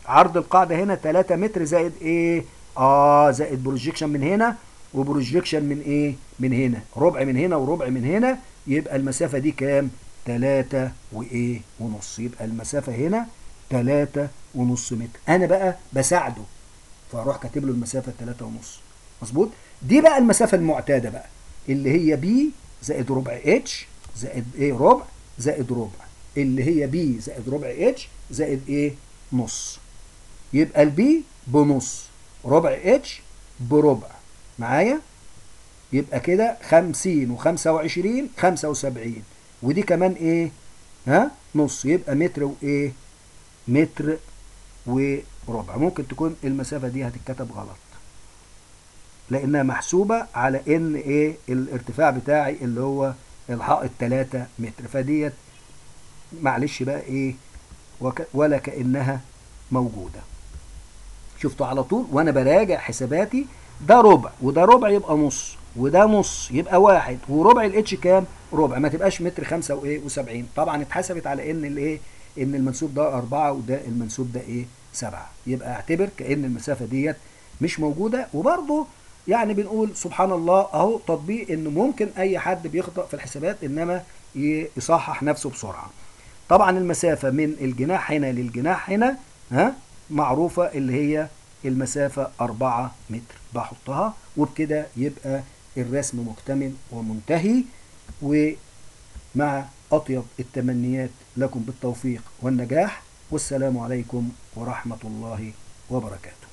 [SPEAKER 1] عرض القاعدة هنا 3 متر زائد ايه اه زائد بروجيكشن من هنا وبروجيكشن من ايه من هنا ربع من هنا وربع من هنا يبقى المسافة دي كام 3 وايه ونص يبقى المسافة هنا 3 ونص متر انا بقى بساعده فاروح كاتب له المسافة 3 ونص مظبوط دي بقى المسافة المعتادة بقى اللي هي بي زائد ربع اتش زائد ايه ربع زائد ربع اللي هي بي زائد ربع اتش زائد ايه نص يبقى البي بنص ربع اتش بربع معايا يبقى كده خمسين وخمسة وعشرين خمسة وسبعين ودي كمان ايه ها نص يبقى متر وايه متر وربع ممكن تكون المسافة دي هتتكتب غلط لانها محسوبة على ان ايه الارتفاع بتاعي اللي هو الحائط 3 متر فديت معلش بقى ايه وك ولا كأنها موجودة شفتوا على طول وانا براجع حساباتي ده ربع وده ربع يبقى نص وده نص يبقى واحد وربع الاتش كام ربع ما تبقاش متر خمسة وايه وسبعين طبعا اتحسبت على ان الايه ان المنسوب ده أربعة وده المنسوب ده ايه سبعة يبقى اعتبر كأن المسافة ديت مش موجودة وبرضه يعني بنقول سبحان الله اهو تطبيق ان ممكن اي حد بيخطأ في الحسابات انما يصحح نفسه بسرعة طبعا المسافة من الجناح هنا للجناح هنا ها معروفة اللي هي المسافة 4 متر بحطها وبكده يبقى الرسم مكتمل ومنتهي ومع أطيب التمنيات لكم بالتوفيق والنجاح والسلام عليكم ورحمة الله وبركاته